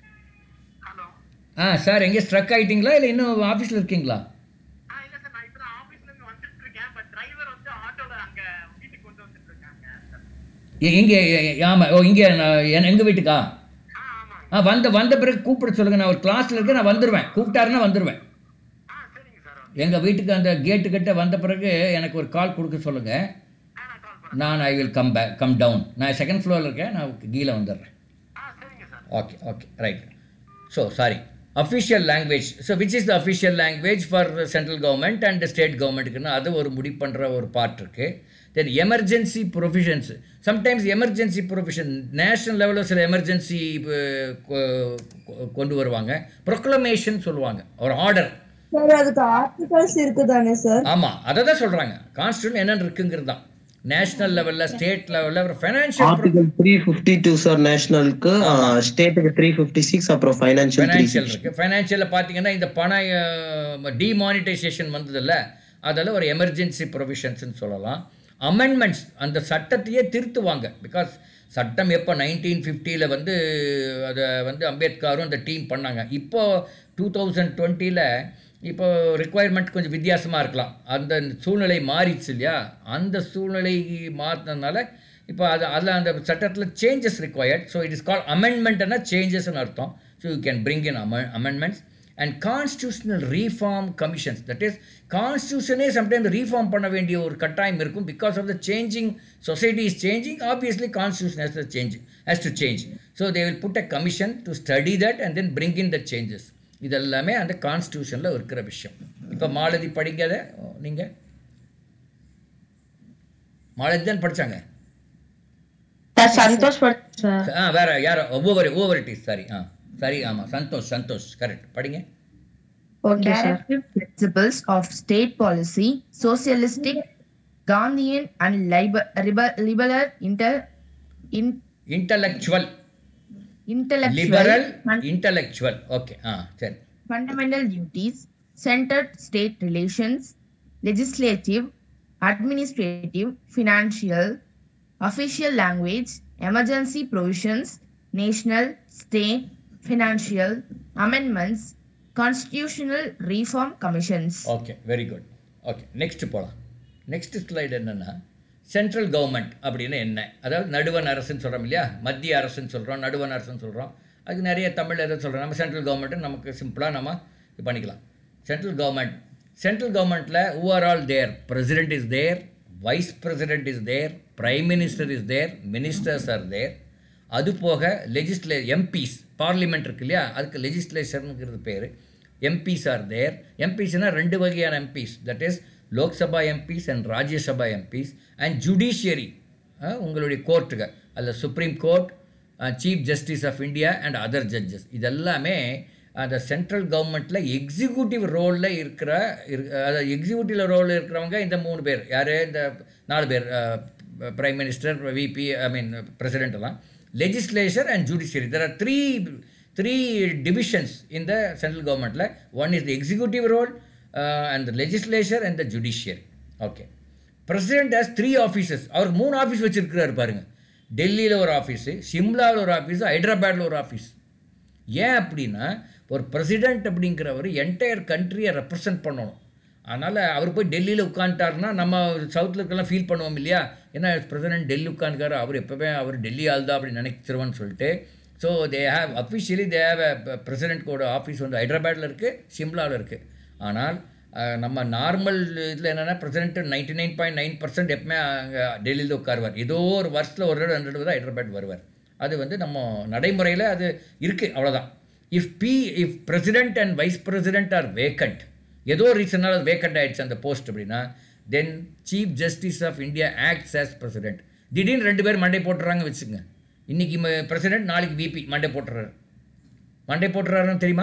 ஆ சார் எங்கே ஸ்ட்ரக் ஆகிட்டீங்களா இல்லை இன்னும் ஆஃபீஸில் இருக்கீங்களா ஆ இல்ல சார் நான் இப்பதான் ஆபீஸ்ல இருந்து வந்துட்டு இருக்கேன் பட் டிரைவர் வந்து ஆட்டோல அங்க வீட்டுக்கு கொண்டு வந்துட்டு இருக்காங்க இங்கே ஆமாம் ஓ இங்கே எங்கள் வீட்டுக்கா ஆ ஆமா ஆ வந்த வந்த பிறகு கூப்பிட சொல்லுங்கள் நான் ஒரு கிளாஸில் இருக்கேன் நான் வந்துடுவேன் கூப்பிட்டாருன்னா வந்துடுவேன் ஆ சரிங்க சார் எங்கள் வீட்டுக்கு அந்த கேட்டு கிட்ட வந்த பிறகு எனக்கு ஒரு கால் கொடுக்க சொல்லுங்கள் ஆ நான் கால் பண்றேன் நான் I will come back come down நான் செகண்ட் ஃப்ளோரில் இருக்கேன் நான் கீழே வந்துடுறேன் ஆ சரிங்க sir okay okay right so sorry official language so which is the official language for central government and state கவர்மெண்ட்டுக்குன்னு அது ஒரு முடிவு பண்ணுற ஒரு பார்ட் இருக்குது then emergency provisions sometimes emergency provision national லெவலில் சில எமர்ஜென்சி கொண்டு வருவாங்க ப்ரொக்ளமேஷன் சொல்லுவாங்க ஒரு ஆர்டர் சார் அதுக்கு ஆர்டிகல்ஸ் இருக்குதானே சார் ஆமாம் அதை தான் சொல்கிறாங்க கான்ஸ்டியூஷன் என்னென்னு இருக்குங்கிறது தான் நேஷனல் லெவலில் ஸ்டேட் லெவலில் ஒரு financial article three fifty two sir நேஷனலுக்கு ஸ்டேட்டுக்கு த்ரீ ஃபிஃப்டி சிக்ஸ் அப்புறம் ஃபைனான்சியல் த்ரீ ஃபைனான்ஷியல் இருக்குது ஃபைனான்ஷியலில் பார்த்தீங்கன்னா இந்த பண டிமானிட்டைசேஷன் வந்ததில்ல அதில் ஒரு எமர்ஜென்சி ப்ரொவிஷன்ஸ்னு சொல்லலாம் அமெண்ட்மெண்ட்ஸ் அந்த சட்டத்தையே திருத்துவாங்க பிகாஸ் சட்டம் எப்போ நைன்டீன் ஃபிஃப்டியில் வந்து அதை வந்து அம்பேத்கரும் அந்த டீம் பண்ணாங்க இப்போ டூ தௌசண்ட் டுவெண்ட்டியில் இப்போ ரிக்குவயர்மெண்ட் கொஞ்சம் வித்தியாசமாக இருக்கலாம் அந்த சூழ்நிலை மாறிடுச்சு இல்லையா அந்த சூழ்நிலை மாற்றினதுனால இப்போ அது அதில் அந்த சட்டத்தில் changes required so it is call அமெண்ட்மெண்ட்னா சேஞ்சஸ்னு அர்த்தம் so you can bring in அம amendments and constitutional reform commissions that is கான்ஸ்டியூஷனே சம்டைம் ரீஃபார்ம் பண்ண வேண்டிய ஒரு கட்டாயம் இருக்கும் because of the changing society is changing obviously constitution has the change has to change so they will put a commission to study that and then bring in the changes இதெல்லாமே அந்த கான்ஸ்டியூஷனில் இருக்கிற விஷயம் இப்போ மாலதி படிக்காத நீங்கள் மாலதி தான் படித்தாங்க சார் சந்தோஷ் படுத்து சார் ஆ வேற யாரோ over over it is sorry ஆ சரி ஆமாம் சந்தோஷ் சந்தோஷ் கரெக்ட் படிங்க okay sir Directive principles of state policy, socialistic, Gandhian, and liber- liber- liberal inter, in, intellectual intellectual liberal and intellectual okay ஆ சரி fundamental duties, centered state relations, legislative, administrative, financial, official language, emergency provisions, national, state, financial, amendments, constitutional reform commissions. Okay very good okay next போகலாம் நெக்ஸ்ட் ஸ்லைடு என்னென்னா சென்ட்ரல் கவர்மெண்ட் அப்படின்னு என்ன அதாவது நடுவண் அரசுன்னு சொல்கிறோம் இல்லையா மத்திய அரசுன்னு சொல்கிறோம் நடுவண் அரசுன்னு சொல்கிறோம் அதுக்கு நிறைய தமிழ் எதை சொல்கிறோம் நம்ம சென்ட்ரல் கவர்மெண்ட்டு நமக்கு சிம்பிளாக நம்ம இது பண்ணிக்கலாம் சென்ட்ரல் கவர்மெண்ட் சென்ட்ரல் கவர்மெண்ட்டில் overall there president is there vice president is there prime minister is there ministers are there அது போக லெஜிஸ்லே எம்பிஸ் பார்லிமெண்ட் இருக்கு இல்லையா அதுக்கு லெஜிஸ்லேஷனுங்கிறது பேர் எம்பிஸ் ஆர் தேர் எம்பிஸ்னால் ரெண்டு வகையான MPs that is Lok Sabha MPs and Rajya Sabha MPs and judiciary உங்களுடைய கோர்ட்டுங்க அதில் supreme court chief justice of India and other judges இதெல்லாமே அந்த சென்ட்ரல் கவர்மெண்ட்டில் எக்ஸிக்யூட்டிவ் ரோலில் இருக்கிற அதாவது எக்ஸிக்யூட்டிவ் ரோலில் இருக்கிறவங்க இந்த மூணு பேர் யார் இந்த நாலு பேர் prime minister VP I mean president எல்லாம் legislature and judiciary. There are three, three divisions in the central government. Like one is the executive role, uh, and the legislature and the judiciary. Okay. President has three offices அவர் மூணு ஆஃபீஸ் வச்சுருக்கிறாரு பாருங்க டெல்லியில் ஒரு ஆஃபீஸு சிம்லாவில் ஒரு ஆஃபீஸு ஹைதராபாத்தில் ஒரு ஆஃபீஸ் ஏன் அப்படின்னா ஒரு பிரசிடென்ட் அப்படிங்கிறவர் என்டையர் கண்ட்ரியை ரெப்ரசன்ட் பண்ணணும் அதனால் அவர் போய் டெல்லியில் உட்காந்துட்டாருன்னா நம்ம சவுத்தில் இருக்கலாம் ஃபீல் பண்ணுவோம் இல்லையா ஏன்னா பிரசிடென்ட் டெல்லி உட்காந்துக்காரு அவர் எப்போவே அவர் டெல்லி ஆள் தான் அப்படி நினைச்சிருவான்னு சொல்லிட்டு so they have officially they have பிரசிடென்ட்கோட ஆஃபீஸ் வந்து ஹைதராபாத்தில் இருக்குது சிம்லாவில் இருக்குது ஆனால் அஹ், நம்ம நார்மல் இதில் என்னென்னா president ninety nine point nine percent எப்பவுமே அங்கே டெல்லியில் உட்காருவார் ஏதோ ஒரு வருஷத்தில் ஒரு தடவை ரெண்டு தடவை தான் ஹைதராபாத் வருவார் அது வந்து நம்ம நடைமுறையில் அது இருக்குது அவ்வளோதான் இஃப் பி if president and vice president are vacant ஏதோ ரீசனால் அது வேக்கண்ட் ஆயிடுச்சு அந்த போஸ்ட் அப்படின்னா then chief justice of India acts as president திடீர்னு ரெண்டு பேர் மண்டை போட்டுறாங்க வச்சுங்க இன்றைக்கி பிரசிடென்ட் நாளைக்கு விபி மண்டே போட்டுறாரு மண்டே போட்டுறாருன்னு தெரியுமா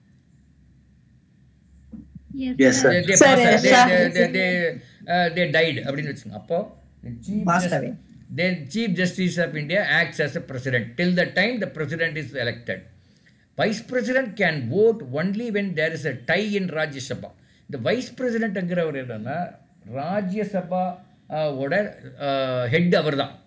yes sir they, they, Sir, pass, they, sir. they, they, they, uh, they died அப்படின்னு வச்சுங்க அப்போ chief Passed away. then chief justice of india acts as a president till the time the president is elected vice president can vote only when there is a tie in rajya sabha இந்த வைஸ் பிரசிடென்ட்ங்கிறவர் என்னன்னா ராஜ்யசபா ஓட ஹெட் அவர் தான்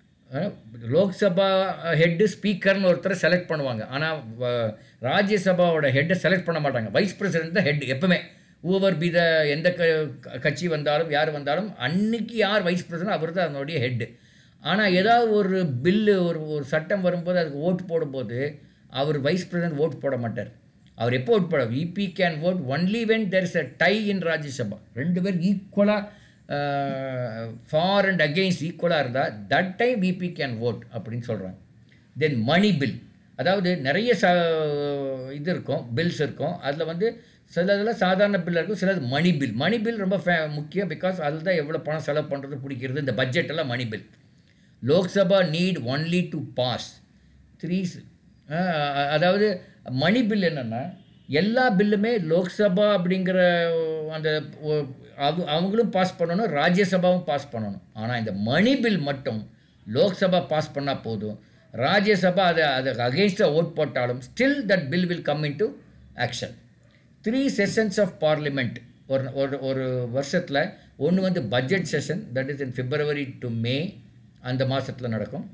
லோக்சபா ஹெட்டு ஸ்பீக்கர்னு ஒருத்தரை செலக்ட் பண்ணுவாங்க ஆனால் ராஜ்யசபாவோட ஹெட்டை செலக்ட் பண்ண மாட்டாங்க வைஸ் பிரசிடென்ட் தான் ஹெட் எப்பவுமே ஊவர் பி த எந்த க க- கட்சி வந்தாலும் யார் வந்தாலும் அன்னைக்கு யார் வைஸ் பிரசிடென்ட் அவர் தான் அதனுடைய ஹெட்டு ஆனால் ஏதாவது ஒரு பில்லு ஒரு ஒரு சட்டம் வரும்போது அதுக்கு ஓட்டு போடும்போது அவர் வைஸ் பிரசிடென்ட் ஓட்டு போட மாட்டார் அவர் எப்போ ஓட் போட VP can vote only when there is a tie in Rajya Sabha ரெண்டு பேர் ஈக்குவலாக ஃபார் அண்ட் அகெயின்ஸ்ட் ஈக்குவலாக இருந்தால் that time VP can vote அப்படின்னு சொல்கிறாங்க தென் மணி பில் அதாவது நிறைய ச இது இருக்கும் பில்ஸ் இருக்கும் அதில் வந்து சிலதில் சாதாரண பில் இருக்கும் சிலது மணி பில் மணி பில் ரொம்ப ஃபே முக்கியம் பிகாஸ் அதில் தான் எவ்வளோ பணம் செலவு பண்ணுறது பிடிக்கிறது இந்த பட்ஜெட் எல்லாம் money bill Lok Sabha need only to pass three அதாவது மணி பில் என்னென்னா எல்லா பில்லுமே லோக்சபா அப்படிங்கிற அந்த ஒ- அவ- அவங்களும் பாஸ் பண்ணணும் ராஜ்யசபாவும் பாஸ் பண்ணணும் ஆனால் இந்த மணி பில் மட்டும் லோக்சபா பாஸ் பண்ணால் போதும் ராஜ்யசபா அதை அதுக்கு அகெயின்ஸ்டாக ஓட் போட்டாலும் still that bill will come into action three sessions of parliament ஒரு ஒரு ஒரு வருஷத்தில் ஒன்று வந்து budget session that is in February to May அந்த மாதத்தில் நடக்கும்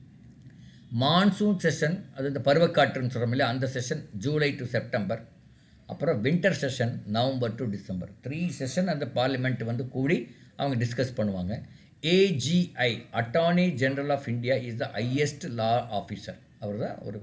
மான்சூன் செஷன் அது இந்த பருவக்காற்றுன்னு சொல்கிறோம் இல்லையா அந்த செஷன் ஜூலை டு செப்டம்பர் அப்புறம் winter session November to December three session அந்த பார்லிமெண்ட் வந்து கூடி அவங்க டிஸ்கஸ் பண்ணுவாங்க AGI attorney general of India is the highest law officer அவர் தான் ஒரு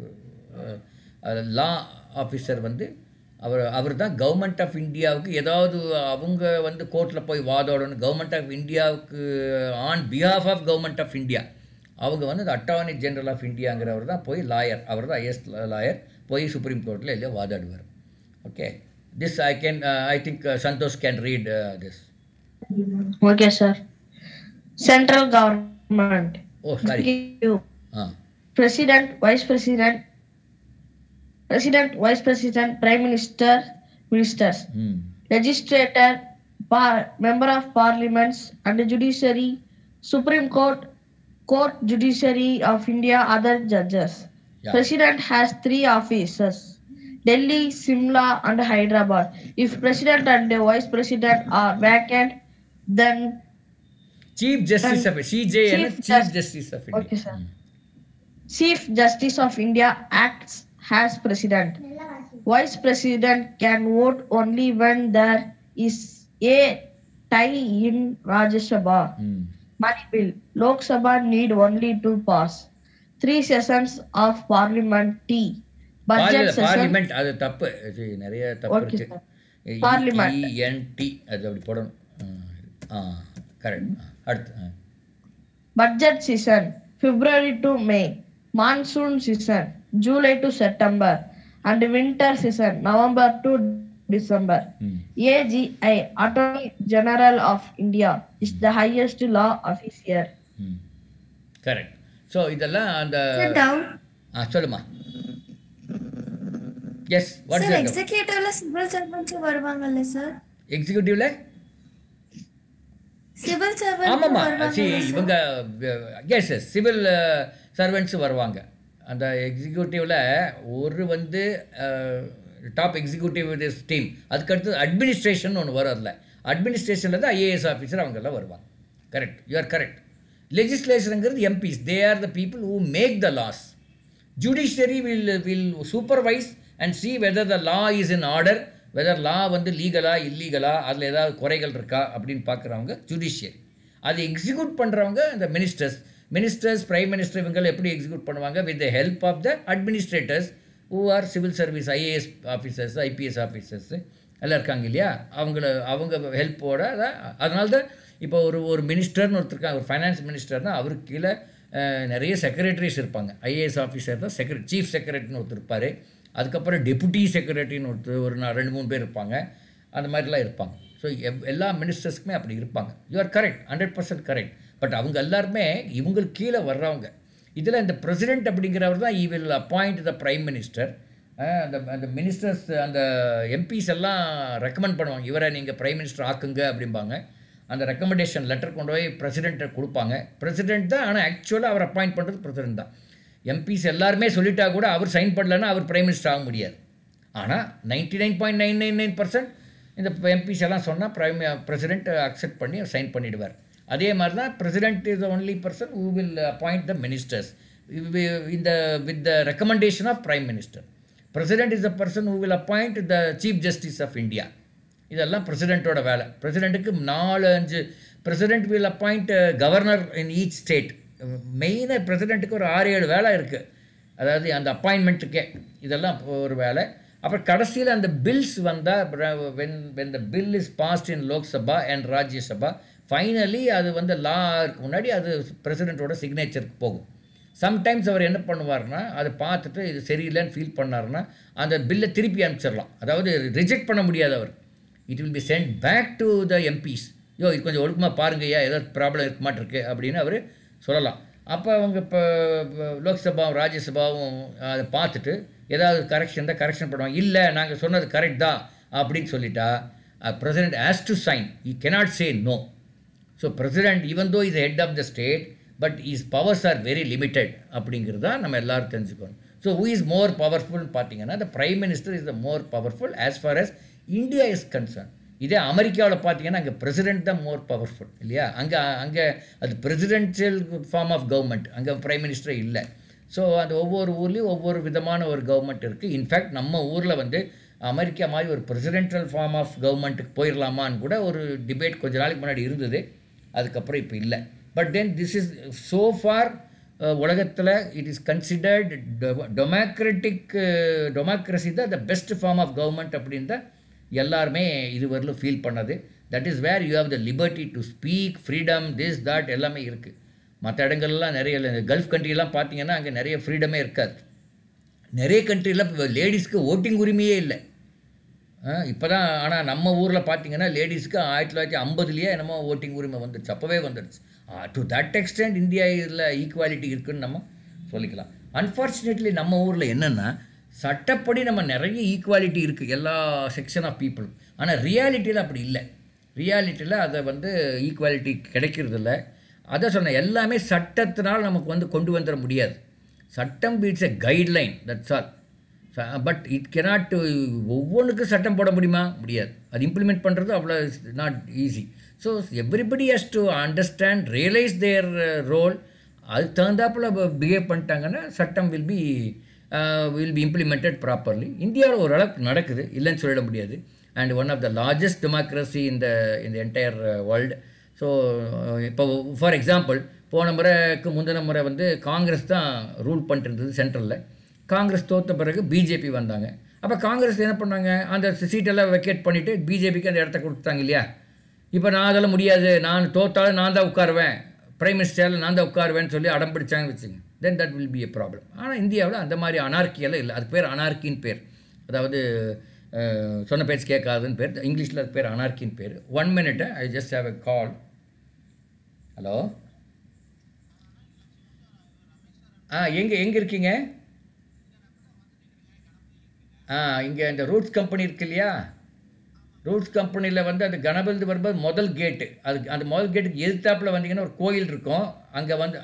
லா ஆஃபீஸர் வந்து அவர் அவர் தான் கவர்மெண்ட் ஆஃப் இந்தியாவுக்கு ஏதாவது அவங்க வந்து கோர்ட்டில் போய் வாதாடணும் கவர்மெண்ட் ஆஃப் இந்தியாவுக்கு on behalf of government of India அவங்க வந்து அட்டார்னி ஜெனரல் ஆஃப் இந்தியாங்கிறவர் தான் போய் லாயர் அவர் தான் ஹையஸ்ட் லாயர் போய் சுப்ரீம் கோர்ட்டில் இல்லையா வாதாடுவார் okay this I can I think Santosh can read this Okay, sir. Central government. ஓ சாரி You. ஆ President, Vice President, President, Vice President, Prime Minister, Ministers, ம் Legislator, par- Member of Parliaments, and the Judiciary, Supreme Court, Court Judiciary of India, other judges. Yeah. President has three offices. Delhi, Simla, and Hyderabad. If President and the Vice President are vacant, then chief justice of சிஜேஎன் Chief chief Jus- justice of Okay, India sir. Chief Justice of India acts as President. Vice President can vote only when there is a tie in Rajya Sabha. ம் Money bill. Lok Sabha need only to pass. Three sessions of Parliament T. Budget session. Parliament அது தப்பு இது நிறைய தப்பு Okay, இருக்கு sir. Parliament. இஎன்டி அது அப்படி போடணும் ஆ கரெக்ட் அடுத்து ஆ. Budget season. February to May. Monsoon season. July to September. And winter season. November to December. ம் AGI, Attorney General of India, is the highest law officer. Hmm correct so இதெல்லாம் அந்த ஆ சொல்லுமா எஸ் வாட் சார் இஸ் எக்ஸிக்யூட்டிவ்ல சிவில் சர்வன்ஸ் வருவாங்கல்ல சார் எக்ஸிக்யூட்டிவ்ல சிவில் சர்வன்ட் ஆமாம்மா சி வருவாங்கல்ல சார் இவங்க எஸ் எஸ் சிவில் சர்வெண்ட்ஸ் வருவாங்க அந்த எக்ஸிக்யூட்டிவில் ஒரு வந்து டாப் எக்ஸிக்யூட்டிவ் திஸ் டீம் அதுக்கடுத்து அட்மினிஸ்ட்ரேஷன் ஒன்று வரும் அதில் அட்மினிஸ்ட்ரேஷனில் தான் ஐஏஎஸ் ஆஃபீஸர் அவங்கெல்லாம் வருவாங்க கரெக்ட் யூ ஆர் கரெக்ட் லெஜிஸ்லேஷனுங்கிறது MPs they are the people who make the laws judiciary will will supervise and see whether the law is in order whether law வந்து லீகலா இல்லீகலா அதில் ஏதாவது குறைகள் இருக்கா அப்படின்னு பார்க்குறவங்க ஜுடிஷியரி அது எக்ஸிக்யூட் பண்ணுறவங்க இந்த மினிஸ்டர்ஸ் மினிஸ்டர்ஸ் பிரைம் மினிஸ்டர் இவங்க எப்படி எக்ஸிக்யூட் பண்ணுவாங்க with the help of the administrators who are civil service IAS officers IPS officers எல்லாம் இருக்காங்க இல்லையா அவங்கள அவங்க ஹெல்ப்போட அதனால தான் இப்போ ஒரு ஒரு மினிஸ்டர்னு ஒருத்தர் இருக்காங்க ஒரு ஃபைனான்ஸ் மினிஸ்டர்னா அவருக்கு கீழே அஹ், நிறைய செக்ரட்டரிஸ் இருப்பாங்க ஐஏஎஸ் ஆஃபீஸர் தான் செக்ரட்டரி சீஃப் செக்ரட்டரின்னு ஒருத்தர் இருப்பார் அதுக்கப்புறம் டெபுட்டி செக்ரட்டரின்னு ஒருத்தர் ஒரு நா- ரெண்டு மூணு பேர் இருப்பாங்க அந்த மாதிரிலாம் இருப்பாங்க ஸோ எல்லா மினிஸ்டர்ஸ்க்குமே அப்படி இருப்பாங்க you are correct hundred percent correct but அவங்க எல்லாருமே இவங்களுக்கு கீழே வர்றவங்க இதில் இந்த பிரசிடென்ட் அப்படிங்கிறவர் தான் he will appoint the prime minister அந்த அந்த மினிஸ்டர்ஸ் அந்த எம்பிஸ் எல்லாம் ரெக்கமெண்ட் பண்ணுவாங்க இவரை நீங்கள் பிரைம் மினிஸ்டர் ஆக்குங்க அப்படிம்பாங்க அந்த ரெக்கமெண்டேஷன் லெட்டர் கொண்டு போய் பிரசிடெண்ட்டை கொடுப்பாங்க பிரசிடென்ட் தான் ஆனால் ஆக்சுவலாக அவர் அப்பாயிண்ட் பண்ணுறது பிரசிடென்ட் தான் எம்பிஸ் எல்லாருமே சொல்லிட்டா கூட அவர் சைன் பண்ணலன்னா அவர் பிரைம் மினிஸ்டர் ஆக முடியாது ஆனால் ninety nine point nine nine nine percent இந்த எம்பிஸ் எல்லாம் சொன்னால் பிரைம் பிரசிடென்ட் அக்செப்ட் பண்ணி சைன் பண்ணிடுவார் அதே மாதிரி தான் president is only person who will appoint the ministers இந்த with the recommendation of prime minister president is the person who will appoint the chief justice of India இதெல்லாம் பிரசிடெண்ட்டோட வேலை பிரசிடெண்ட்டுக்கு நாலு அஞ்சு president will appoint governor in each state மெயினாக பிரசிடெண்ட்டுக்கு ஒரு ஆறு ஏழு வேலை இருக்குது அதாவது அந்த அப்பாயின்மெண்ட்டுக்கே இதெல்லாம் ஒரு வேலை அப்புறம் கடைசியில் அந்த பில்ஸ் வந்தால் when when the bill is passed in Lok Sabha and Rajya Sabha finally அது வந்து லாக்கு முன்னாடி அது பிரசிடெண்ட்டோட சிக்னேச்சருக்கு போகும் சம்டைம்ஸ் அவர் என்ன பண்ணுவார்னா அதை பார்த்துட்டு இது சரியில்லைன்னு ஃபீல் பண்ணாருன்னா அந்த பில்லை திருப்பி அனுப்பிச்சிடலாம் அதாவது ரிஜெக்ட் பண்ண முடியாது அவர் it will be sent back to the MPs யோ இது கொஞ்சம் ஒழுக்கமாக பாருங்கய்யா ஏதோ ப்ராப்ளம் இருக்க மாட்டிருக்கு அப்படின்னு அவர் சொல்லலாம் அப்போ அவங்க இப்போ லோக்சபாவும் ராஜ்யசபாவும் அதை பார்த்துட்டு ஏதாவது கரெக்ஷன் தான் கரெக்ஷன் பண்ணுவாங்க இல்லை நாங்கள் சொன்னது கரெக்ட் தான் அப்படின்னு சொல்லிட்டா president has to sign he cannot say no so president even though is head of the state but is powers are very limited அப்படிங்கிறது தான் நம்ம எல்லாரும் தெரிஞ்சுக்கணும் ஸோ ஹூ இஸ் மோர் பவர்ஃபுல்னு பார்த்தீங்கன்னா the prime minister is the more powerful as far as India is concern இதே அமெரிக்காவில் பார்த்தீங்கன்னா அங்கே பிரசிடென்ட் தான் மோர் பவர்ஃபுல் இல்லையா அங்கே அங்கே அது பிரசிடென்ஷியல் ஃபார்ம் ஆஃப் கவர்மெண்ட் அங்கே பிரைம் மினிஸ்டரே இல்லை ஸோ அது ஒவ்வொரு ஊர்லேயும் ஒவ்வொரு விதமான ஒரு கவர்மெண்ட் இருக்குது இன்ஃபேக்ட் நம்ம ஊரில் வந்து அமெரிக்கா மாதிரி ஒரு பிரசிடென்ஷியல் ஃபார்ம் ஆஃப் கவர்மெண்ட்டுக்கு போயிடலாமான்னு கூட ஒரு டிபேட் கொஞ்ச நாளைக்கு முன்னாடி இருந்தது அதுக்கப்புறம் இப்போ இல்லை but then this is so far உலகத்தில் it is considered democratic democracy தான் the best form of government அப்படின்னு தான் எல்லாருமே இதுவரையிலும் ஃபீல் பண்ணது that is where you have the liberty to speak freedom this that எல்லாமே இருக்குது மற்ற இடங்கள்லாம் நிறைய இல்லை கல்ஃப் கண்ட்ரிலாம் பார்த்தீங்கன்னா அங்கே நிறைய ஃப்ரீடமே இருக்காது நிறைய கண்ட்ரியில் இப்போ லேடிஸ்க்கு ஓட்டிங் உரிமையே இல்லை இப்போ தான் ஆனால் நம்ம ஊரில் பார்த்தீங்கன்னா லேடிஸ்க்கு ஆயிரத்தி தொள்ளாயிரத்தி ஐம்பதுலேயே என்னமோ ஓட்டிங் உரிமை வந்துடுச்சு அப்போவே வந்துடுச்சு டு தட் எக்ஸ்டென்ட் இந்தியா இதில் ஈக்குவாலிட்டி இருக்குன்னு நம்ம சொல்லிக்கலாம் அன்ஃபார்ச்சுனேட்லி நம்ம ஊரில் என்னென்னா சட்டப்படி நம்ம நிறைய ஈக்குவாலிட்டி இருக்குது எல்லா செக்ஷன் ஆஃப் பீப்புள் ஆனால் ரியாலிட்டியில் அப்படி இல்லை ரியாலிட்டியில் அதை வந்து ஈக்குவாலிட்டி கிடைக்கிறதில்ல அதை சொன்ன எல்லாமே சட்டத்தினால் நமக்கு வந்து கொண்டு வந்துட முடியாது சட்டம் beats a guideline that's all but it cannot ஒவ்வொன்றுக்கும் சட்டம் போட முடியுமா முடியாது அது இம்ப்ளிமெண்ட் பண்ணுறது அவ்வளோ not easy so everybody has to understand realize their role அது தகுந்தாப்பில் பிஹேவ் பண்ணிட்டாங்கன்னா சட்டம் will be will be implemented properly இந்தியாவில் ஓரளவுக்கு நடக்குது இல்லைன்னு சொல்லிட முடியாது and one of the largest democracy இந்த இந்த என்டையர் வேர்ல்டு ஸோ இப்போ ஃபார் எக்ஸாம்பிள் போன முறைக்கு முந்தின முறை வந்து காங்கிரஸ் தான் ரூல் பண்ணிட்டு இருந்தது சென்ட்ரலில் காங்கிரஸ் தோற்ற பிறகு பிஜேபி வந்தாங்க அப்போ காங்கிரஸ் என்ன பண்ணாங்க அந்த சீட்டெல்லாம் வெக்கேட் பண்ணிவிட்டு பிஜேபிக்கு அந்த இடத்த கொடுத்தாங்க இல்லையா இப்போ நான் அதெல்லாம் முடியாது நான் தோத்தாலும் நான் தான் உட்காருவேன் பிரைம் மினிஸ்டரில் நான் தான் உட்காருவேன்னு சொல்லி அடம் பிடிச்சாங்கன்னு வச்சுங்க then that will be a problem ஆனால் இந்தியாவில் அந்த மாதிரி அனார்க்கியெல்லாம் இல்லை அதுக்கு பேர் அனார்க்கின்னு பேர் அதாவது சொன்ன பேச்சு கேட்காதுன்னு பேர் இங்கிலீஷில் அது பேர் அனார்க்கின்னு பேர் one minute I just have a call hello ஆ எங்கே எங்கே இருக்கீங்க ஆ இங்கே இந்த ரூட்ஸ் கம்பெனி இருக்கு இல்லையா ரூட்ஸ் கம்பெனியில் வந்து அந்த கணபதி வரும்போது முதல் கேட்டு அது அந்த முதல் கேட்டுக்கு எதிர்த்தாப்பில் வந்தீங்கன்னா ஒரு கோயில் இருக்கும் அங்கே வந்து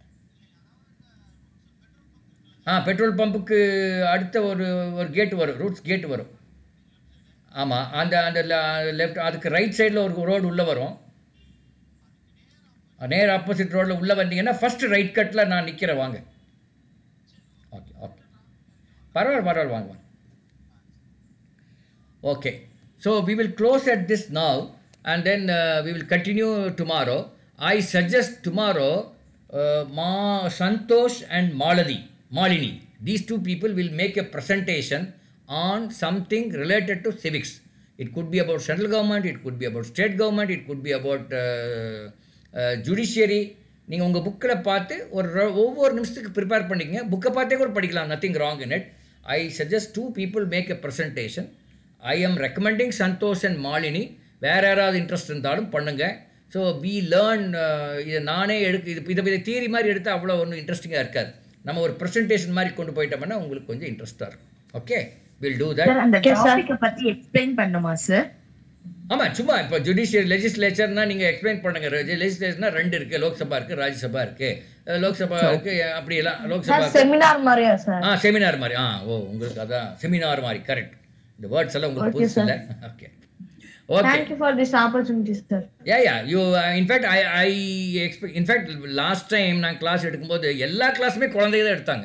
ஆ பெட்ரோல் பம்புக்கு அடுத்த ஒரு ஒரு கேட்டு வரும் ரூட்ஸ் கேட்டு வரும் ஆமாம் அந்த அந்த லெஃப்ட் அதுக்கு ரைட் சைடில் ஒரு ரோடு உள்ளே வரும் நேர் ஆப்போசிட் ரோடில் உள்ளே வந்தீங்கன்னா ஃபஸ்ட்டு ரைட் கட்டில் நான் நிற்கிறேன் வாங்க ஓகே ஓகே பரவாயில்ல பரவாயில்ல வாங்க வாங்க okay so we will close at this now and then we will continue tomorrow I suggest tomorrow மா Santhosh and Malathi Malini these two people will make a presentation on something related to civics it could be about central government it could be about state government it could be about judiciary நீங்கள் உங்கள் புக்கில் பார்த்து ஒரு ஒவ்வொரு நிமிஷத்துக்கு ப்ரிப்பேர் பண்ணிக்கங்க புக்கை பார்த்தே கூட படிக்கலாம் nothing wrong in it I suggest two people make a presentation I am recommending Santhosh and Malini வேறு யாராவது இன்ட்ரெஸ்ட் இருந்தாலும் பண்ணுங்கள் ஸோ வி லேர்ன் இதை நானே எடுக்க இது இதை இதை தியரி மாதிரி எடுத்தால் அவ்வளோ ஒன்றும் இன்ட்ரெஸ்டிங்காக இருக்காது நம்ம ஒரு ப்ரெசன்டேஷன் மாதிரி கொண்டு போயிட்டோம்னா உங்களுக்கு கொஞ்சம் இன்ட்ரெஸ்ட்டாக இருக்கும் okay will do that sir அந்த Okay, sir. டாபிக்க பத்தி எக்ஸ்பிளைன் பண்ணுமா சார் ஆமாம் சும்மா இப்போ ஜுடிஷியரி லெஜிஸ்லேச்சர்னா நீங்கள் எக்ஸ்பிளைன் பண்ணுங்க லெஜிஸ்லேச்சர்னா ரெண்டு இருக்குது லோக்சபா இருக்குது ராஜ்யசபா இருக்குது லோக்சபா இருக்குது அப்படியெல்லாம் லோக்சபா சார் செமினார் மாதிரியா சார் ஆ செமினார் மாதிரி ஆ ஓ உங்களுக்கு அதான் செமினார் மாதிரி கரெக்ட் இந்த வேர்ட்ஸ் எல்லாம் உங்களுக்கு Okay, புதுசு sir. இல்லை okay okay thank you for this opportunity sir yeah yeah you in fact I I expect in fact last time நான் கிளாஸ் எடுக்கும்போது எல்லா கிளாஸுமே குழந்தைங்க தான் எடுத்தாங்க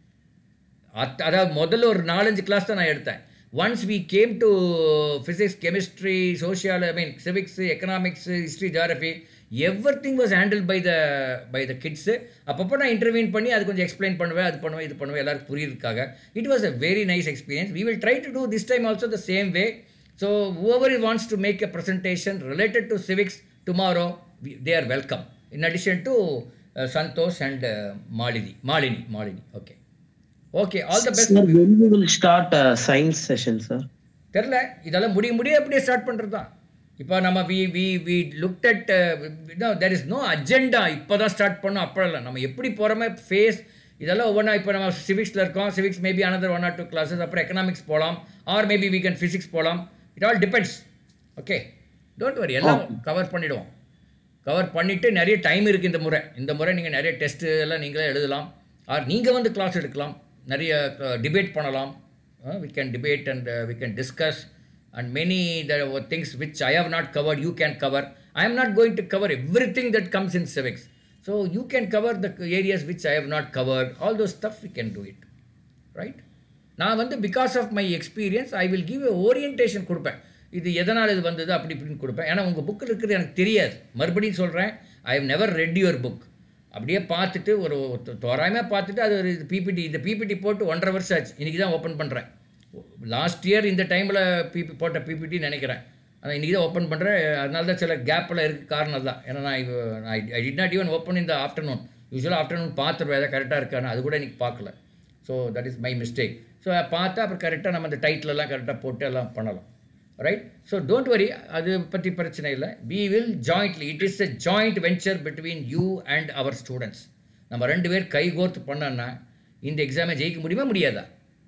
அத் அதாவது முதல்ல ஒரு நாலஞ்சு கிளாஸ் தான் நான் எடுத்தேன் once we came to physics chemistry social I mean civics economics history geography every thing was handle by the by the kids அப்பப்போ நான் இன்டர்வியூன் பண்ணி அது கொஞ்சம் எக்ஸ்பிளைன் பண்ணுவேன் அது பண்ணுவேன் இது பண்ணுவேன் எல்லாருக்கும் புரியுறதுக்காக it was a very nice experience we will try to do this time also the same way so whoever wants to make a presentation related to civics tomorrow, we, they are welcome. In addition to uh, Santosh and uh, Malini. Malini. Malini. Okay. Okay. All the best. Sir, when we will start a science session, sir? தெரில இதெல்லாம் முடிய முடிய அப்படியே ஸ்டார்ட் பண்ணுறது தான் இப்போ நம்ம we we we looked at there is no agenda இப்போ தான் ஸ்டார்ட் பண்ணோம் அப்போ இல்லை நம்ம எப்படி போகிறோமே ஃபேஸ் இதெல்லாம் ஒவ்வொன்றா இப்போ நம்ம சிவிக்ஸில் இருக்கோம் civics maybe another one or two classes அப்புறம் எக்கனாமிக்ஸ் போகலாம் or maybe we can physics போகலாம் it all depends okay don't worry எல்லாம் கவர் பண்ணிவிடுவோம் கவர் பண்ணிவிட்டு நிறைய டைம் இருக்குது இந்த முறை இந்த முறை நீங்கள் நிறைய டெஸ்ட்டு எல்லாம் நீங்களே எழுதலாம் ஆர் நீங்கள் வந்து கிளாஸ் எடுக்கலாம் நிறைய டிபேட் பண்ணலாம் we can debate and we can discuss and many the things which I have not covered you can cover I am not going to cover every thing that comes in civics so you can cover the areas which I have not covered all those stuff we can do it right நான் வந்து because of my experience I will give orientation கொடுப்பேன் இது எதனால் இது வந்தது அப்படி இப்படின்னு கொடுப்பேன் ஏன்னா உங்கள் புக்கில் இருக்கிறது எனக்கு தெரியாது மறுபடியும் சொல்கிறேன் I have never read your book அப்படியே பார்த்துட்டு ஒரு தோ- தோராயமாக பார்த்துட்டு அது ஒரு பிபிடி இந்த பிபிடி போட்டு ஒன்றரை வருஷம் ஆச்சு இன்றைக்கி தான் ஓப்பன் பண்ணுறேன் லாஸ்ட் இயர் இந்த டைமில் பிபி போட்ட பிபிடி நினைக்கிறேன் ஆனால் இன்றைக்கி தான் ஓப்பன் பண்ணுறேன் அதனால தான் சில கேப்பில் இருக்க காரணம் தான் ஏன்னா நான் I did not even open இந்த ஆஃப்டர்நூன் யூஸ்வலாக ஆஃப்டர்நூன் பார்த்துருவேன் எதாவது கரெக்டாக இருக்கான்னு அது கூட இன்றைக்கி பார்க்கல so that is my mistake so பார்த்தா அப்புறம் கரெக்டாக நம்ம அந்த title எல்லாம் கரெக்டாக போட்டு எல்லாம் பண்ணலாம் ரைட் ஸோ டோன்ட் வரி அது பற்றி பிரச்சனை இல்லை we will jointly it is a joint venture between you and our students நம்ம ரெண்டு பேர் கைகோர்த்து பண்ணோன்னா இந்த எக்ஸாமை ஜெயிக்க முடியுமா முடியாதா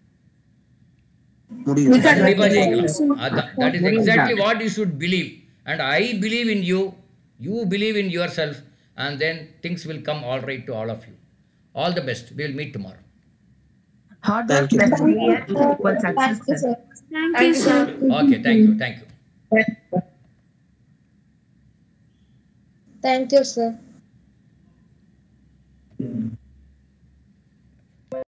முடியும் கண்டிப்பா ஜெயிக்கலாம் அதான் that is exactly what you should believe and I believe in you you believe in your self and then things will come all right to all of you all the best will meet tomorrow Hard work Thank you. plus prayer equals success. Thank you, sir. sir. Thank you, sir. Okay thank you thank you Thank you, sir.